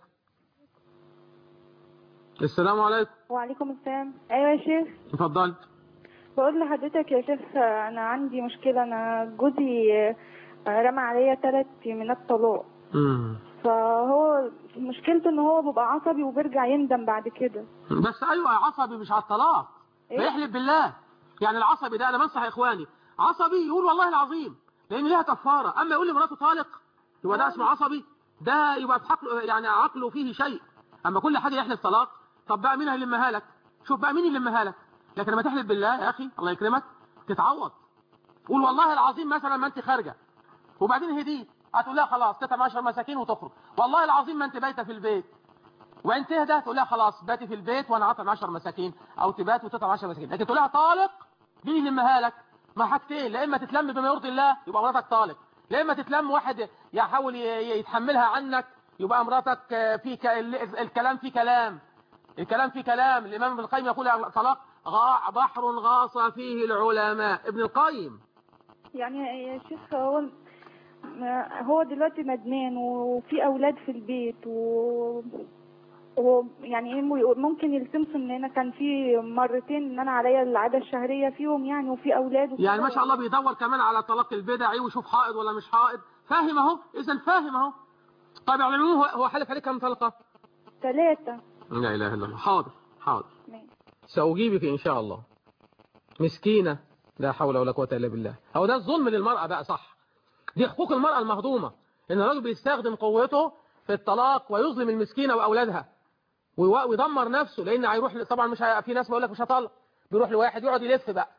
السلام عليكم وعليكم السلام ايوه يا شيخ اتفضل بقول لحضرتك يا شيخ انا عندي مشكله انا جوزي آه، رمى عليا ثلاث يمينات طلاق امم فهو مشكلته ان هو بيبقى عصبي وبيرجع يندم بعد كده بس ايوه عصبي مش على الطلاق إيه؟ فيحلف بالله يعني العصبي ده انا بنصح اخواني عصبي يقول والله العظيم لان ليها كفاره اما يقول لمراته طالق يبقى ده اسمه عصبي ده يبقى في عقله يعني عقله فيه شيء اما كل حاجه يحلف طلاق طب بقى مين هيلمها لك شوف بقى مين يلمها لك لكن لما تحلف بالله يا اخي الله يكرمك تتعوض قول والله العظيم مثلا ما انت خارجه وبعدين هديت هتقول لها خلاص تتعب 10 مساكين وتخرج والله العظيم ما انت بايته في البيت وان تهدى تقول لها خلاص باتي في البيت وانا هطعم 10 مساكين او تبات وتطعم 10 مساكين لكن تقول لها طالق مين يلمها لك ما حاجتين لا اما تتلم بما يرضي الله يبقى مراتك طالق لا اما تتلم واحد يحاول ي- ي- يتحملها عنك يبقى مراتك آه، في ك... ال- الكلام في كلام الكلام في كلام الامام ابن القيم يقول الطلاق غا- بحر غاص فيه العلماء ابن القيم يعني يا شيخ هو ما- هو دلوقتي ندمان وفي اولاد في البيت و و يعني ايه مو- ممكن يلتمسوا ان انا كان في مرتين ان انا عليا العاده الشهريه فيهم يعني وفي اولاد وكده. يعني ما شاء الله بيدور كمان على طلاق البدعي ويشوف حائض ولا مش حائض فاهم اهو اذا فاهم اهو طيب على العموم هو- هو حلف عليك كم طلقه ثلاثه لا اله الا الله حاضر حاضر ماشي. سأجيبك إن شاء الله مسكينة لا حول ولا قوة إلا بالله هو ده الظلم للمرأة بقى صح دي حقوق المرأة المهضومة إن الرجل بيستخدم قوته في الطلاق ويظلم المسكينة وأولادها ويو- ويدمر نفسه لأن هيروح ل- طبعا مش هي... في ناس بيقول لك مش هطلق بيروح لواحد يقعد يلف بقى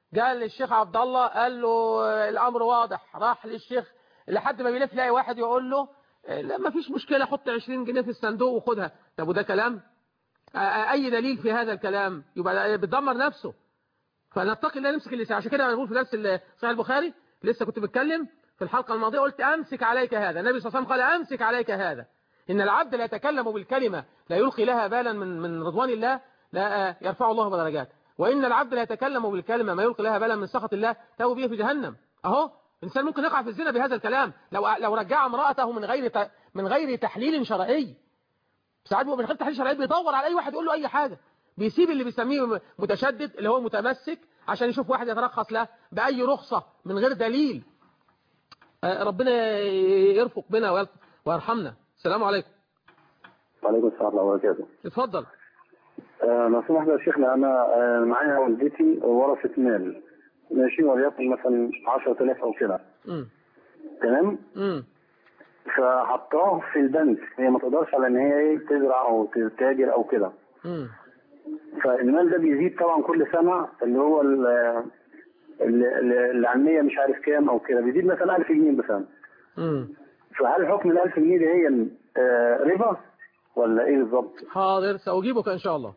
قال للشيخ عبد الله قال له آه، الامر واضح راح للشيخ لحد ما بيلف لاقي واحد يقول له آه، لا ما فيش مشكله حط 20 جنيه في الصندوق وخدها طب وده كلام آه، آه، اي دليل في هذا الكلام يبقى بتدمر نفسه فنتقي الله نمسك اللسان عشان كده انا بقول في درس ال- صحيح البخاري لسه كنت بتكلم في الحلقه الماضيه قلت امسك عليك هذا النبي صلى الله عليه وسلم قال امسك عليك هذا ان العبد لا يتكلم بالكلمه لا يلقي لها بالا من من رضوان الله لا آه، يرفع الله بدرجات وان العبد لا يتكلم بالكلمه ما يلقي لها بالا من سخط الله تو به في جهنم اهو الانسان ممكن يقع في الزنا بهذا الكلام لو لو رجع امراته من غير ت- من غير تحليل شرعي ساعات بيبقى من غير تحليل شرعي بيدور على اي واحد يقول له اي حاجه بيسيب اللي بيسميه متشدد اللي هو متمسك عشان يشوف واحد يترخص له باي رخصه من غير دليل آه، ربنا يرفق بنا ويلط- ويرحمنا السلام عليكم وعليكم السلام ورحمة الله وبركاته. اتفضل آه، لو سمحت يا شيخنا أنا آه، معايا والدتي ورثة مال ماشي وليكن مثلا 10000 أو كده امم تمام؟ امم فحطاه في البنك هي ما تقدرش على إن هي إيه تزرع أو تتاجر أو كده امم فالمال ده بيزيد طبعا كل سنة اللي هو ال- ال- ال- اللي على المية مش عارف كام أو كده بيزيد مثلا 1000 جنيه مثلا امم فهل حكم ال 1000 جنيه دي هي آه، ربا ولا إيه بالظبط؟ حاضر سأجيبك إن شاء الله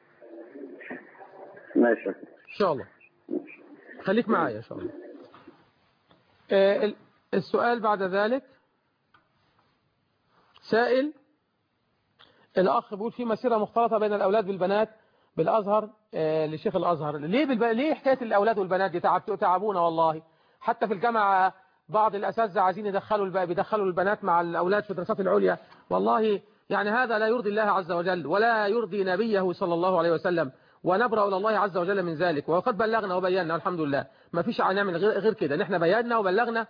ماشي إن شاء الله خليك معايا إن شاء الله آه، ال- السؤال بعد ذلك سائل الأخ بيقول في مسيرة مختلطة بين الأولاد بالبنات بالأزهر آه، لشيخ الأزهر ليه بالب... ليه حكاية الأولاد والبنات دي تعب... تعبونا والله حتى في الجامعة بعض الأساتذة عايزين يدخلوا الب... بيدخلوا البنات مع الأولاد في الدراسات العليا والله يعني هذا لا يرضي الله عز وجل ولا يرضي نبيه صلى الله عليه وسلم ونبرأ إلى الله عز وجل من ذلك وقد بلغنا وبينا الحمد لله ما فيش نعمل غير غير كده نحن بينا وبلغنا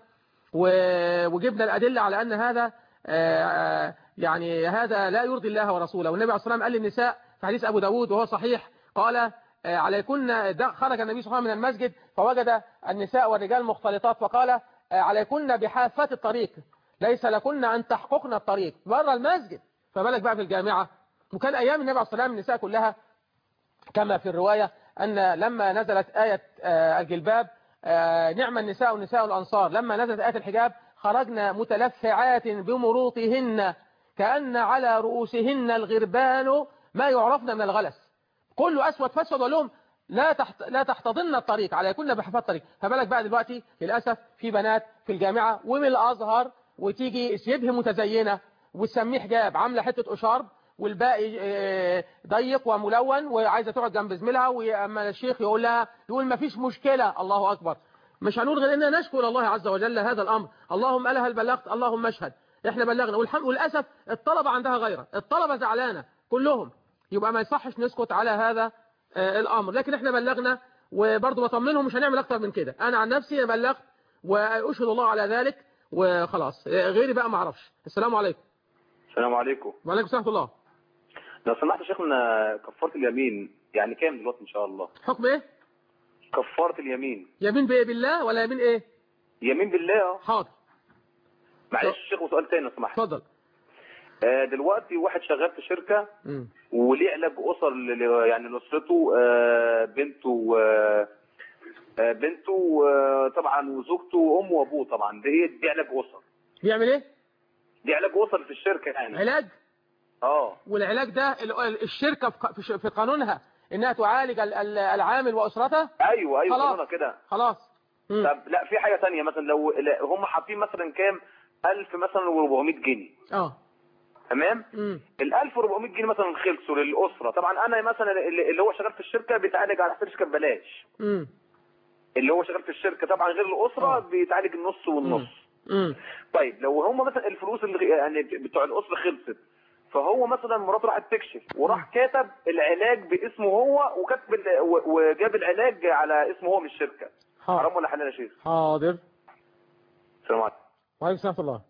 و- وجبنا الأدلة على أن هذا آه، آه، يعني هذا لا يرضي الله ورسوله والنبي عليه الصلاة والسلام قال للنساء في حديث أبو داود وهو صحيح قال آه، عليكن ده خرج النبي صلى الله عليه وسلم من المسجد فوجد النساء والرجال مختلطات فقال آه، عليكن بحافات الطريق ليس لكن أن تحققن الطريق بره المسجد فبالك بقى في الجامعة وكان أيام النبي عليه الصلاة والسلام النساء كلها كما في الرواية أن لما نزلت آية آه، الجلباب آه، نعم النساء ونساء الأنصار لما نزلت آية الحجاب خرجنا متلفعات بمروطهن كأن على رؤوسهن الغربان ما يعرفن من الغلس كله أسود فاسود وقال لهم لا تحت لا تحتضن الطريق على يكون بحفاظ الطريق فبالك بقى دلوقتي للأسف في بنات في الجامعة ومن الأزهر وتيجي شبه متزينة وتسميه حجاب عاملة حتة أشارب والباقي آه، ضيق وملون وعايزة تقعد جنب زميلها وأما الشيخ يقول لها يقول ما فيش مشكلة الله أكبر مش هنقول غير اننا نشكر الله عز وجل هذا الامر اللهم الا هل بلغت اللهم اشهد احنا بلغنا والحمد وللاسف الطلبه عندها غيره الطلبه زعلانه كلهم يبقى ما يصحش نسكت على هذا آه، الامر لكن احنا بلغنا وبرضه بطمنهم مش هنعمل اكتر من كده انا عن نفسي بلغت واشهد الله على ذلك وخلاص آه، غيري بقى ما اعرفش السلام عليكم السلام عليكم وعليكم السلام ورحمه الله لو سمحت يا شيخنا كفارة اليمين يعني كام دلوقتي ان شاء الله حكم ايه كفارة اليمين يمين بايه بالله ولا يمين ايه يمين بالله اه حاضر معلش يا شيخ وسؤال تاني لو سمحت اتفضل آه دلوقتي واحد شغال في شركة مم. وليه علاج اسر ل- يعني لاسرته آه بنته آه آه بنته آه طبعا وزوجته وامه وابوه طبعا دي دي علاج اسر بيعمل ايه دي علاج اسر في الشركة يعني علاج اه والعلاج ده ال- الشركة في ق- في ش- في قانونها انها تعالج ال- ال- العامل واسرته ايوه ايوه خلاص. قانونها كده خلاص مم. طب لا في حاجة تانية مثلا لو لا، هم حاطين مثلا كام 1000 مثلا و400 جنيه اه تمام مم. ال 1400 جنيه مثلا خلصوا للاسره طبعا انا مثلا اللي اللي هو شغال في الشركه بيتعالج على حساب الشركه ببلاش مم. اللي هو شغال في الشركه طبعا غير الاسره بيتعالج النص والنص مم. طيب لو هم مثلا الفلوس اللي يعني بتوع الاسره خلصت فهو مثلا مراته راحت تكشف وراح كاتب العلاج باسمه هو وكتب ال- و- وجاب العلاج على اسمه هو من الشركه حاضر. حرام ولا حلال يا شيخ حاضر السلام عليكم وعليكم السلام ورحمة الله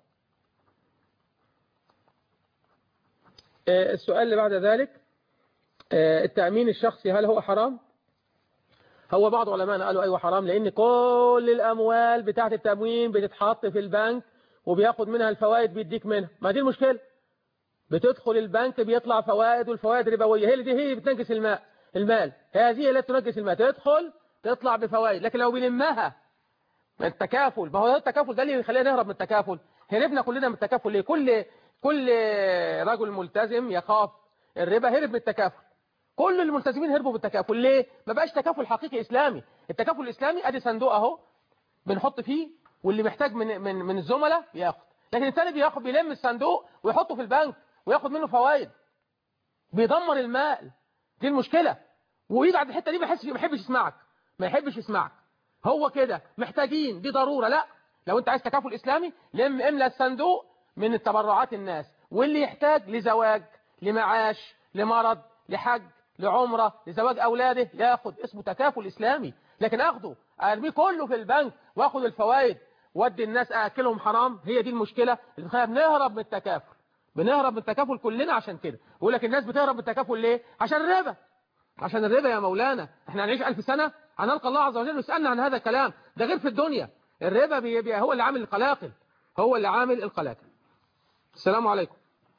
آه، السؤال اللي بعد ذلك آه، التأمين الشخصي هل هو حرام هو بعض علماءنا قالوا أيوة حرام لأن كل الأموال بتاعة التموين بتتحط في البنك وبياخد منها الفوائد بيديك منها ما دي المشكلة بتدخل البنك بيطلع فوائد والفوائد ربوية هي اللي دي هي اللي بتنجس الماء المال هذه التي تنجس الماء تدخل تطلع بفوائد لكن لو بنلمها من التكافل ما هو ده التكافل ده اللي يخلينا نهرب من التكافل هربنا كلنا من التكافل ليه كل كل رجل ملتزم يخاف الربا هرب من التكافل كل الملتزمين هربوا من التكافل ليه ما بقاش تكافل حقيقي اسلامي التكافل الاسلامي ادي صندوق اهو بنحط فيه واللي محتاج من من من الزملاء ياخد لكن الثاني بياخد بيلم الصندوق ويحطه في البنك وياخد منه فوائد بيدمر المال دي المشكلة ويجي عند الحتة دي ما يحسش ما يحبش يسمعك ما يحبش يسمعك هو كده محتاجين دي ضرورة لا لو انت عايز تكافل اسلامي لم املى الصندوق من التبرعات الناس واللي يحتاج لزواج لمعاش لمرض لحج لعمرة لزواج اولاده ياخد اسمه تكافل اسلامي لكن اخده ارميه كله في البنك واخد الفوائد ودي الناس اكلهم حرام هي دي المشكلة اللي بتخلينا بنهرب من التكافل بنهرب من التكافل كلنا عشان كده يقول لك الناس بتهرب من التكافل ليه عشان الربا عشان الربا يا مولانا احنا هنعيش ألف سنة هنلقى الله عز وجل ويسألنا عن هذا الكلام ده غير في الدنيا الربا بي بي هو اللي عامل القلاقل هو اللي عامل القلاقل السلام عليكم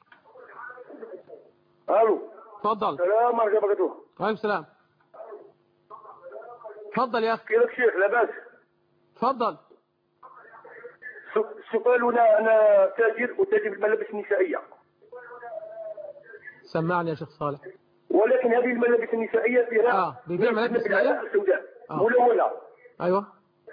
الو اتفضل السلام عليكم ورحمه الله وعليكم السلام اتفضل يا اخي كيفك شيخ لاباس اتفضل س- سؤالنا انا تاجر وتاجر بالملابس النسائيه سمعني يا شيخ صالح ولكن هذه الملابس النسائيه فيها اه بيبيع ملابس مثل نسائية؟ العلامة السوداء آه. ملونه ايوه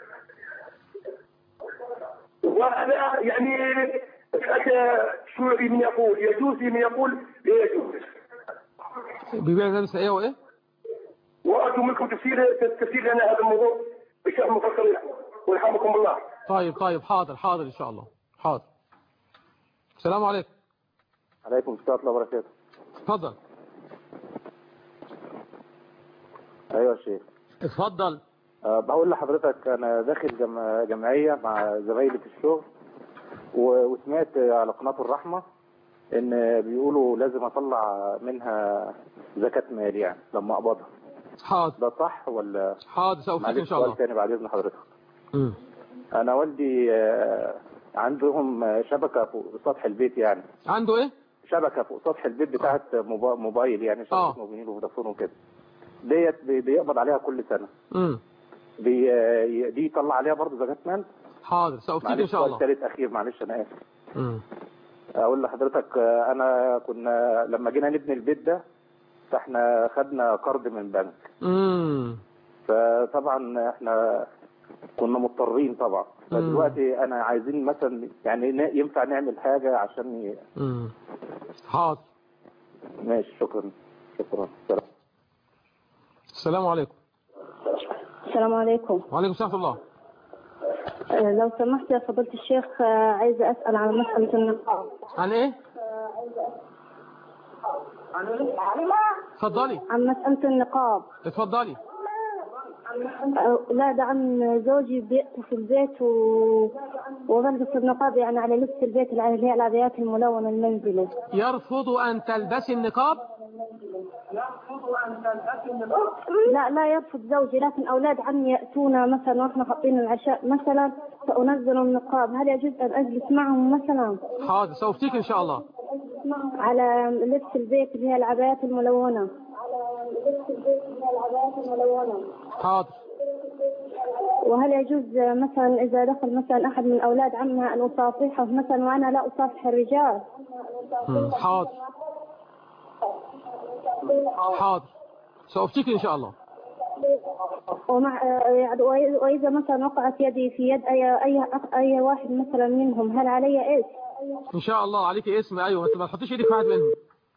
وانا يعني أتى شو من يقول يجوز من يقول لا يجوز بيبيع ملابس ايه وايه وارجو منكم تفسير تفسير لنا هذا الموضوع بشكل مفصل ويرحمكم الله طيب طيب حاضر حاضر ان شاء الله حاضر السلام عليكم عليكم السلام ورحمة الله وبركاته اتفضل أيوة يا شيخ اتفضل أه بقول لحضرتك أنا داخل جم... جمعية مع زمايلي في الشغل و... وسمعت على قناة الرحمة إن بيقولوا لازم أطلع منها زكاة مال يعني لما أقبضها حاضر ده صح ولا حاضر سأوفيك معلش ان شاء سؤال الله تاني بعد إذن حضرتك مم. أنا والدي آه، عندهم شبكة فوق سطح البيت يعني عنده ايه شبكة فوق سطح البيت بتاعت موبا- موبايل يعني آه. شبكة موبينيل وفودافون وكده ديت بي- بيقبض عليها كل سنة امم بي دي يطلع عليها برضه زكاة مال حاضر سأوفيك ان معلش شاء سؤال الله ثالث أخير معلش أنا آسف مم. أقول لحضرتك آه، أنا كنا لما جينا نبني البيت ده فإحنا خدنا قرض من بنك امم فطبعا إحنا كنا مضطرين طبعا مم. فدلوقتي أنا عايزين مثلا يعني ن- ينفع نعمل حاجة عشان ي... امم حاضر ماشي شكرا شكرا سلام. السلام عليكم السلام عليكم وعليكم السلام ورحمة الله آه، لو سمحت يا فضيلة الشيخ آه، عايزة أسأل عن مسألة النقاب عن ايه اتفضلي عن مسألة النقاب اتفضلي آه، لا ده عن زوجي بيأتي في البيت و... وبلبس النقاب يعني على لبس البيت اللي هي العبايات الملونة المنزلي يرفض ان تلبسي النقاب لا لا يرفض زوجي لكن أولاد عمي يأتونا مثلا وإحنا حاطين العشاء مثلا فأنزل النقاب هل يجوز أن أجلس معهم مثلا حاضر سأوفيك ان شاء الله على لبس البيت اللي هي العبايات الملونة حاضر وهل يجوز مثلا إذا دخل مثلا أحد من أولاد عمها أن أصافحه مثلا وأنا لا أصافح الرجال مم. حاضر حاضر سأوفيك ان شاء الله ومع يعني وإذا مثلا وقعت يدي في يد أي أي أي واحد مثلا منهم هل علي إيش؟ ان شاء الله عليك اسم ايوه انت ما تحطيش ايدك في واحد منهم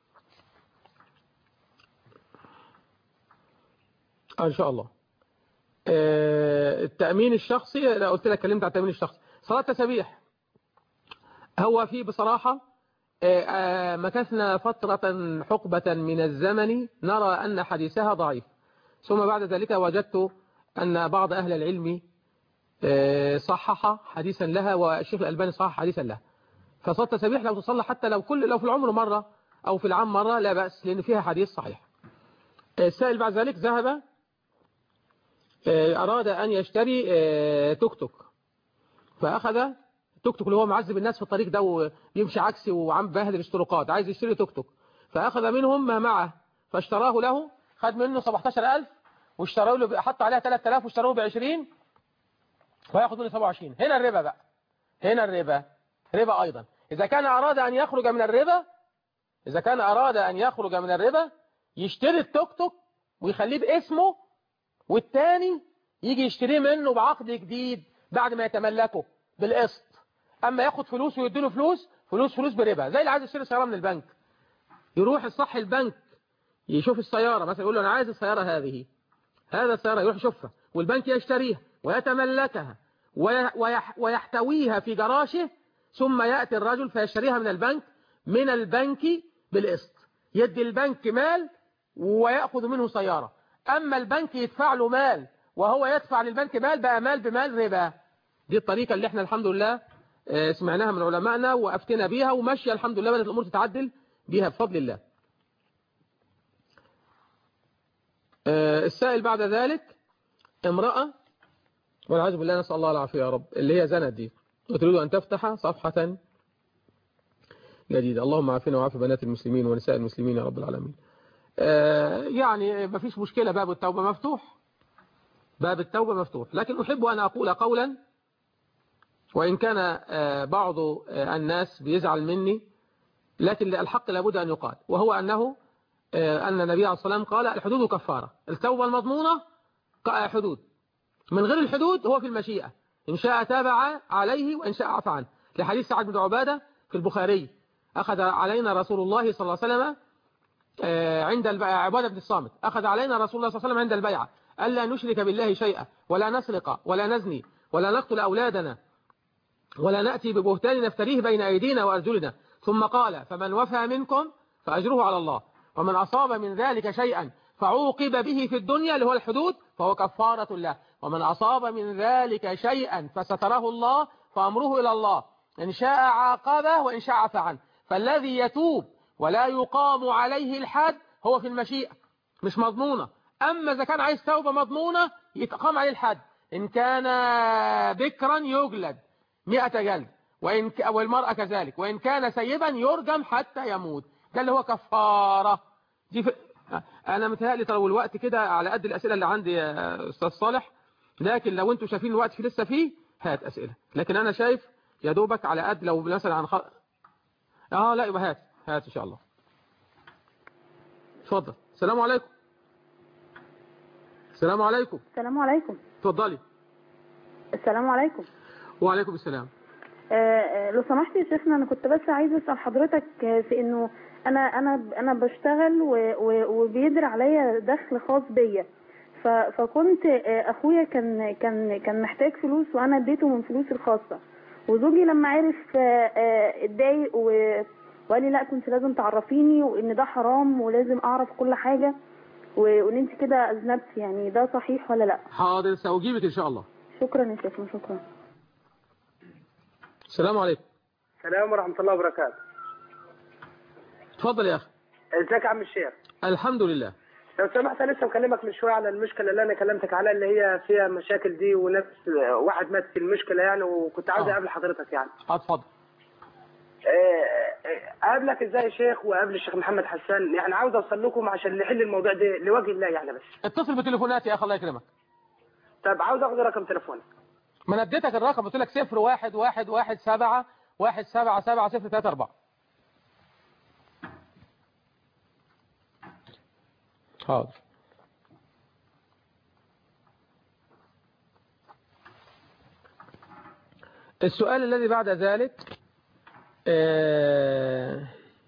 آه، ان شاء الله آه، التأمين الشخصي انا قلت لك كلمت عن التأمين الشخصي صلاة تسابيح هو في بصراحة آه، آه، مكثنا فترة حقبة من الزمن نرى أن حديثها ضعيف ثم بعد ذلك وجدت أن بعض أهل العلم آه، صحح حديثا لها والشيخ الألباني صحح حديثا لها فصلاة التسابيح لو تصلى حتى لو كل لو في العمر مرة أو في العام مرة لا بأس لأن فيها حديث صحيح السائل بعد ذلك ذهب آه، أراد أن يشتري آه، توك توك فأخذ توك توك اللي هو معذب الناس في الطريق ده ويمشي عكسي وعم بهدل الاشتراكات عايز يشتري توك توك فأخذ منهم ما معه فاشتراه له خد منه 17000 واشتروا له حط عليها 3000 واشتروه ب 20 وياخد منه 27 هنا الربا بقى هنا الربا ربا أيضا إذا كان أراد أن يخرج من الربا إذا كان أراد أن يخرج من الربا يشتري التوك توك ويخليه باسمه والتاني يجي يشتريه منه بعقد جديد بعد ما يتملكه بالقسط أما ياخد فلوس ويديله فلوس فلوس فلوس بربا زي اللي عايز يشتري سيارة من البنك يروح الصح البنك يشوف السيارة مثلا يقول له أنا عايز السيارة هذه هذا السيارة يروح يشوفها والبنك يشتريها ويتملكها ويحتويها في جراشه ثم يأتي الرجل فيشتريها من البنك من البنك بالقسط يدي البنك مال ويأخذ منه سيارة أما البنك يدفع له مال وهو يدفع للبنك مال بقى مال بمال ربا دي الطريقة اللي احنا الحمد لله سمعناها من علمائنا وأفتنا بيها وماشية الحمد لله بدأت الأمور تتعدل بيها بفضل الله السائل بعد ذلك امرأة والعياذ بالله نسأل الله العافية يا رب اللي هي زنت دي وتريد أن تفتح صفحة جديدة اللهم عافنا وعاف بنات المسلمين ونساء المسلمين يا رب العالمين يعني ما فيش مشكلة باب التوبة مفتوح باب التوبة مفتوح لكن أحب أن أقول قولا وإن كان بعض الناس بيزعل مني لكن الحق لابد أن يقال وهو أنه أن النبي عليه الصلاة والسلام قال الحدود كفارة التوبة المضمونة حدود من غير الحدود هو في المشيئة إن شاء تابع عليه وإن شاء عفى عنه لحديث سعد بن عبادة في البخاري أخذ علينا رسول الله صلى الله عليه وسلم عند البيعة عبادة بن الصامت أخذ علينا رسول الله صلى الله عليه وسلم عند البيعة ألا نشرك بالله شيئا ولا نسرق ولا نزني ولا نقتل أولادنا ولا نأتي ببهتان نفتريه بين أيدينا وأرجلنا ثم قال فمن وفى منكم فأجره على الله ومن أصاب من ذلك شيئا فعوقب به في الدنيا اللي هو الحدود فهو كفارة الله ومن أصاب من ذلك شيئا فستره الله فأمره إلى الله إن شاء عاقبه وإن شاء عفى عنه فالذي يتوب ولا يقام عليه الحد هو في المشيئة مش مضمونة أما إذا كان عايز توبة مضمونة يتقام عليه الحد إن كان بكرا يجلد مئة جلد وإن ك... والمرأة كذلك وإن كان سيبا يرجم حتى يموت ده اللي هو كفارة دي ف... أنا متهيألي طلب الوقت كده على قد الأسئلة اللي عندي يا أستاذ صالح لكن لو أنتوا شايفين الوقت في لسه فيه هات أسئلة لكن أنا شايف يا دوبك على قد لو مثلا عن خ... آه لا يبقى هات هات إن شاء الله اتفضل السلام عليكم السلام عليكم السلام عليكم اتفضلي السلام عليكم وعليكم السلام آه، آه، لو سمحت يا شيخنا انا كنت بس عايزه اسال حضرتك آه، في انه انا انا انا بشتغل و- و- وبيدر عليا دخل خاص بيا ف- فكنت آه، اخويا كان كان كان محتاج فلوس وانا اديته من فلوسي الخاصه وزوجي لما عرف آه، آه، اتضايق و- وقال لي لا كنت لازم تعرفيني وان ده حرام ولازم اعرف كل حاجه و- وان انت كده اذنبتي يعني ده صحيح ولا لا حاضر سأجيبك إن شاء الله شكرا يا شيخنا شكرا السلام عليكم السلام ورحمة الله وبركاته اتفضل يا أخي ازيك يا عم الشيخ الحمد لله لو سمحت أنا لسه مكلمك من شويه على المشكله اللي انا كلمتك عليها اللي هي فيها مشاكل دي وناس واحد مات في المشكله يعني وكنت عاوز آه. اقابل حضرتك يعني اتفضل آه، آه، اقابلك ازاي يا شيخ واقابل الشيخ محمد حسان يعني عاوز اوصل لكم عشان نحل الموضوع ده لوجه الله يعني بس اتصل بتليفوناتي يا أخي الله يكرمك طب عاوز اخد رقم تليفونك ما انا اديتك الرقم قلت لك صفر واحد واحد واحد سبعة واحد سبعة سبعة صفر ثلاثة أربعة حاضر السؤال الذي بعد ذلك آه،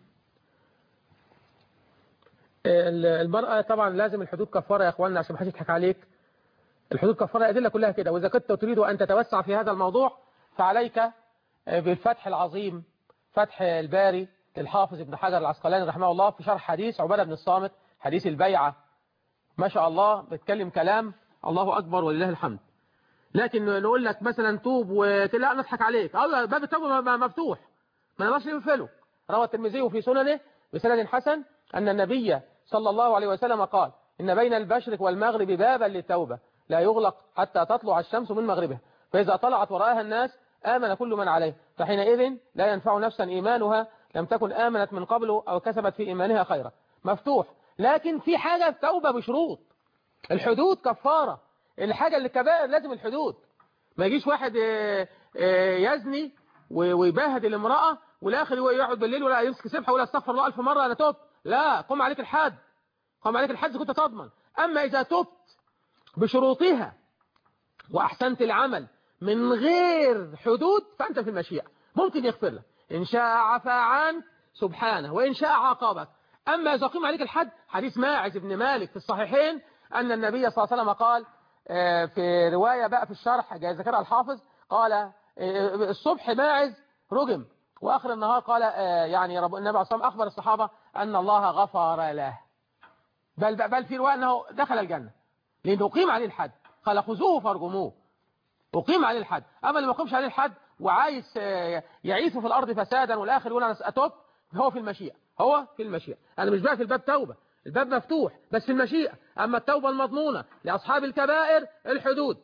المرأة طبعا لازم الحدود كفارة يا اخواننا عشان ما حدش يضحك عليك الحدود كفارة الأدلة كلها كده وإذا كنت تريد أن تتوسع في هذا الموضوع فعليك بالفتح العظيم فتح الباري للحافظ ابن حجر العسقلاني رحمه الله في شرح حديث عبادة بن الصامت حديث البيعة ما شاء الله بتكلم كلام الله أكبر ولله الحمد لكن نقول لك مثلا توب ولا نضحك عليك أه باب التوبة م- مفتوح ما نقدرش نقفله روى الترمذي في سننه بسند حسن أن النبي صلى الله عليه وسلم قال إن بين المشرق والمغرب بابا للتوبة لا يغلق حتى تطلع الشمس من مغربها فإذا طلعت وراءها الناس آمن كل من عليه فحينئذ لا ينفع نفسا إيمانها لم تكن آمنت من قبل أو كسبت في إيمانها خيرا مفتوح لكن في حاجة التوبة بشروط الحدود كفارة الحاجة اللي كبائر لازم الحدود ما يجيش واحد آه، آه، يزني و- ويبهدل امرأة والاخر هو يقعد بالليل ولا يمسك سبحة ولا استغفر الله ألف مرة أنا تبت لا قم عليك الحد قم عليك الحد كنت تضمن أما إذا تبت بشروطها وأحسنت العمل من غير حدود فأنت في المشيئة ممكن يغفر لك إن شاء عفى عنك سبحانه وإن شاء عاقبك أما إذا قيم عليك الحد حديث ماعز بن مالك في الصحيحين أن النبي صلى الله عليه وسلم قال آه، في رواية بقى في الشرح جاي ذكرها الحافظ قال آه، الصبح ماعز رجم وآخر النهار قال آه، يعني رب النبي عليه الصلاة والسلام أخبر الصحابة أن الله غفر له بل بل في رواية أنه دخل الجنة لأنه أقيم عليه الحد قال خذوه فارجموه أقيم عليه الحد أما اللي ما يقيمش عليه الحد وعايز آه، يعيث في الأرض فسادا والآخر يقول أنا أتوب هو في المشيئة هو في المشيئة أنا مش بقى في الباب توبة الباب مفتوح بس في المشيئة أما التوبة المضمونة لأصحاب الكبائر الحدود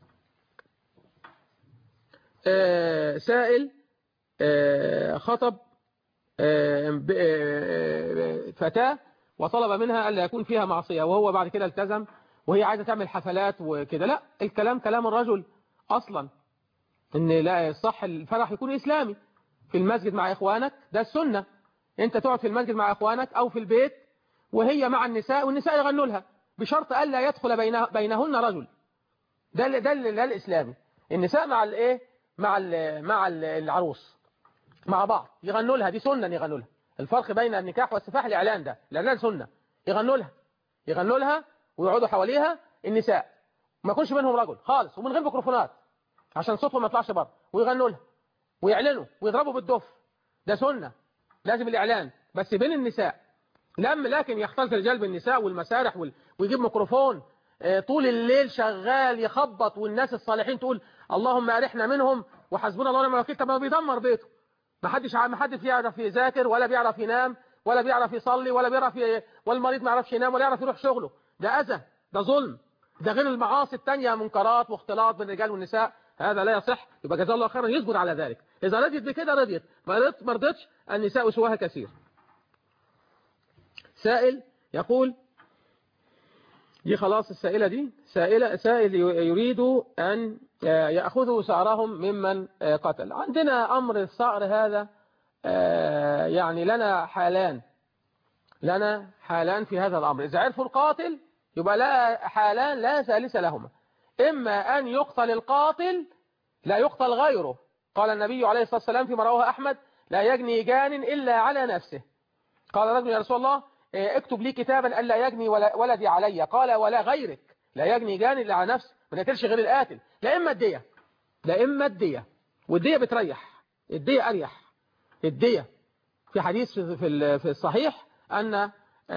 آه، سائل آه، خطب آه، ب- آه، فتاة وطلب منها ألا يكون فيها معصية وهو بعد كده التزم وهي عايزة تعمل حفلات وكده لا الكلام كلام الرجل أصلا ان لا صح الفرح يكون إسلامي في المسجد مع إخوانك ده السنة انت تقعد في المسجد مع إخوانك أو في البيت وهي مع النساء والنساء يغنوا لها بشرط ألا يدخل بينه بينهن رجل ده ال- ده ال- ده الإسلامي النساء مع الايه مع ال مع ال- العروس مع بعض يغنوا لها دي سنة يغنوا لها الفرق بين النكاح والسفاح الإعلان ده الإعلان سنة يغنوا لها يغنوا لها ويقعدوا حواليها النساء ما يكونش بينهم رجل خالص ومن غير ميكروفونات عشان صوتهم ما يطلعش بره ويغنوا لها ويعلنوا ويضربوا بالدف ده سنة لازم الإعلان بس بين النساء لم لكن يختلط الرجال بالنساء والمسارح وال... ويجيب ميكروفون آه، طول الليل شغال يخبط والناس الصالحين تقول اللهم أرحنا منهم وحسبنا الله ونعم الوكيل طب ما بيدمر بيته ما حدش ع- ما حدش يعرف يذاكر ولا بيعرف ينام ولا بيعرف يصلي ولا بيعرف ي... والمريض ما يعرفش ينام ولا يعرف يروح شغله ده أذى ده ظلم ده غير المعاصي التانية منكرات واختلاط بين الرجال والنساء هذا لا يصح يبقى جزاه الله خيرا يصبر على ذلك إذا رضيت بكده رضيت ما رضيت- ما رضيتش النساء سواها كثير سائل يقول دي خلاص السائلة دي سائلة سائل يريد أن يأخذوا سعرهم ممن قتل عندنا أمر الصعر هذا آه، يعني لنا حالان لنا حالان في هذا الأمر إذا عرفوا القاتل يبقى لا حالان لا ثالث لهما إما أن يقتل القاتل لا يقتل غيره قال النبي عليه الصلاة والسلام فيما رواه أحمد لا يجني جان إلا على نفسه قال رجل يا رسول الله إيه، اكتب لي كتابا ألا يجني ولا- ولدي علي قال ولا غيرك لا يجني جان إلا على نفسه ما يقتلش غير القاتل لا إما الدية لا إما الدية والدية بتريح الدية أريح الدية في حديث في في ال- في الصحيح أن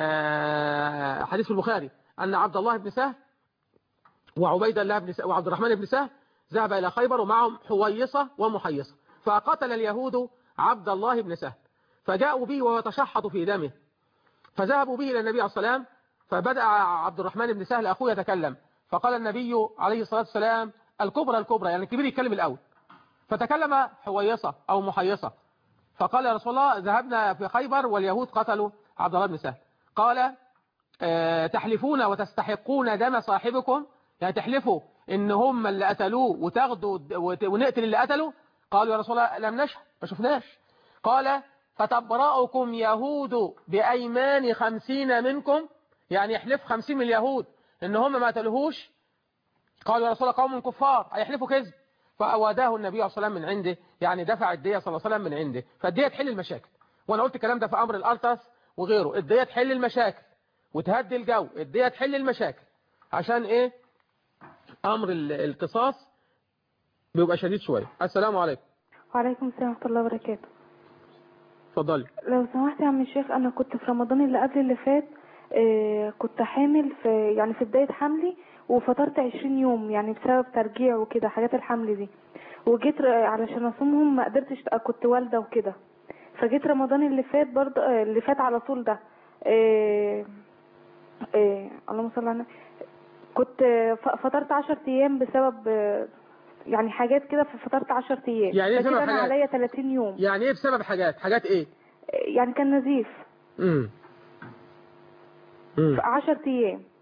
آه، حديث في البخاري أن عبد الله بن سهل وعبيد الله بن سهل وعبد الرحمن بن سهل ذهب إلى خيبر ومعهم حويصة ومحيصة فقتل اليهود عبد الله بن سهل فجاءوا به وهو يتشحط في دمه فذهبوا به إلى النبي عليه الصلاة والسلام فبدأ عبد الرحمن بن سهل أخوه يتكلم فقال النبي عليه الصلاة والسلام الكبرى الكبرى يعني الكبير يتكلم الأول فتكلم حويصة أو محيصة فقال يا رسول الله ذهبنا في خيبر واليهود قتلوا عبد الله بن سهل قال آه، تحلفون وتستحقون دم صاحبكم يعني تحلفوا ان هم اللي قتلوه وتاخدوا وت- ونقتل اللي قتلوا قالوا يا رسول الله لم نشهد ما شفناش قال فتبرأكم يهود بأيمان خمسين منكم يعني يحلف خمسين من اليهود ان هم ما قتلوهوش قالوا يا رسول الله قوم كفار هيحلفوا كذب فأواداه النبي عليه الصلاة والسلام من عنده يعني دفع الدية صلى الله عليه وسلم من عنده فالدية تحل المشاكل وانا قلت الكلام ده في أمر الألتس وغيره الدية تحل المشاكل وتهدي الجو الدية تحل المشاكل عشان ايه أمر ال- القصاص بيبقى شديد شوية السلام عليكم وعليكم السلام ورحمة الله وبركاته اتفضلي لو سمحت يا عم الشيخ أنا كنت في رمضان اللي قبل اللي فات آه، كنت حامل في يعني في بداية حملي وفطرت عشرين يوم يعني بسبب ترجيع وكده حاجات الحمل دي وجيت ر- علشان أصومهم ما قدرتش كنت والدة وكده فجيت رمضان اللي فات برضه آه، اللي فات على طول ده آه، آه، اللهم صل على النبي كنت آه، ف- فطرت عشر أيام بسبب آه، يعني حاجات كده ففطرت عشر أيام يعني ايه فكده سبب أنا حاجات؟ عليا 30 يوم يعني ايه بسبب حاجات حاجات ايه يعني كان نزيف امم في 10 ايام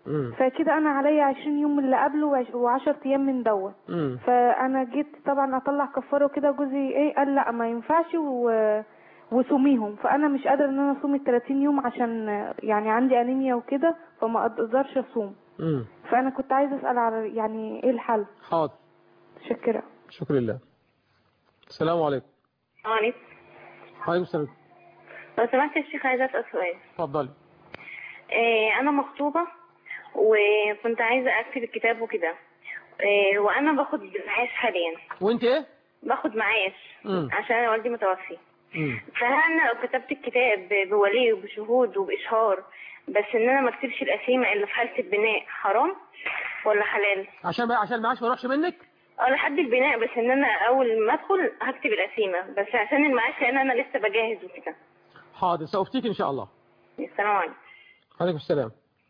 مم. فكده انا عليا 20 يوم من اللي قبله و10 ايام من دوت مم. فانا جيت طبعا اطلع كفاره وكده جوزي ايه قال لا ما ينفعش و... وصوميهم فانا مش قادره ان انا اصوم ال 30 يوم عشان يعني عندي انيميا وكده فما اقدرش اصوم مم. فانا كنت عايزه اسال على يعني ايه الحل حاضر شكرا شكرا لله السلام عليكم عليكم وعليكم السلام لو سمحت يا شيخ عايزة أسأل سؤال اتفضلي إيه أنا مخطوبة وكنت عايزة أكتب الكتاب وكده إيه وأنا باخد معاش حاليا وانت ايه باخد معاش مم. عشان أنا والدي متوفي مم. فهل أنا لو كتبت الكتاب بولي وبشهود وبإشهار بس إن أنا ما اكتبش القسيمة إلا في حالة البناء حرام ولا حلال؟ عشان بقى عشان المعاش ما يروحش منك اه لحد البناء بس ان انا اول ما ادخل هكتب القسيمه بس عشان المعاش لان انا لسه بجهز وكده حاضر سأفتيك ان شاء الله السلام عليكم عليكم السلام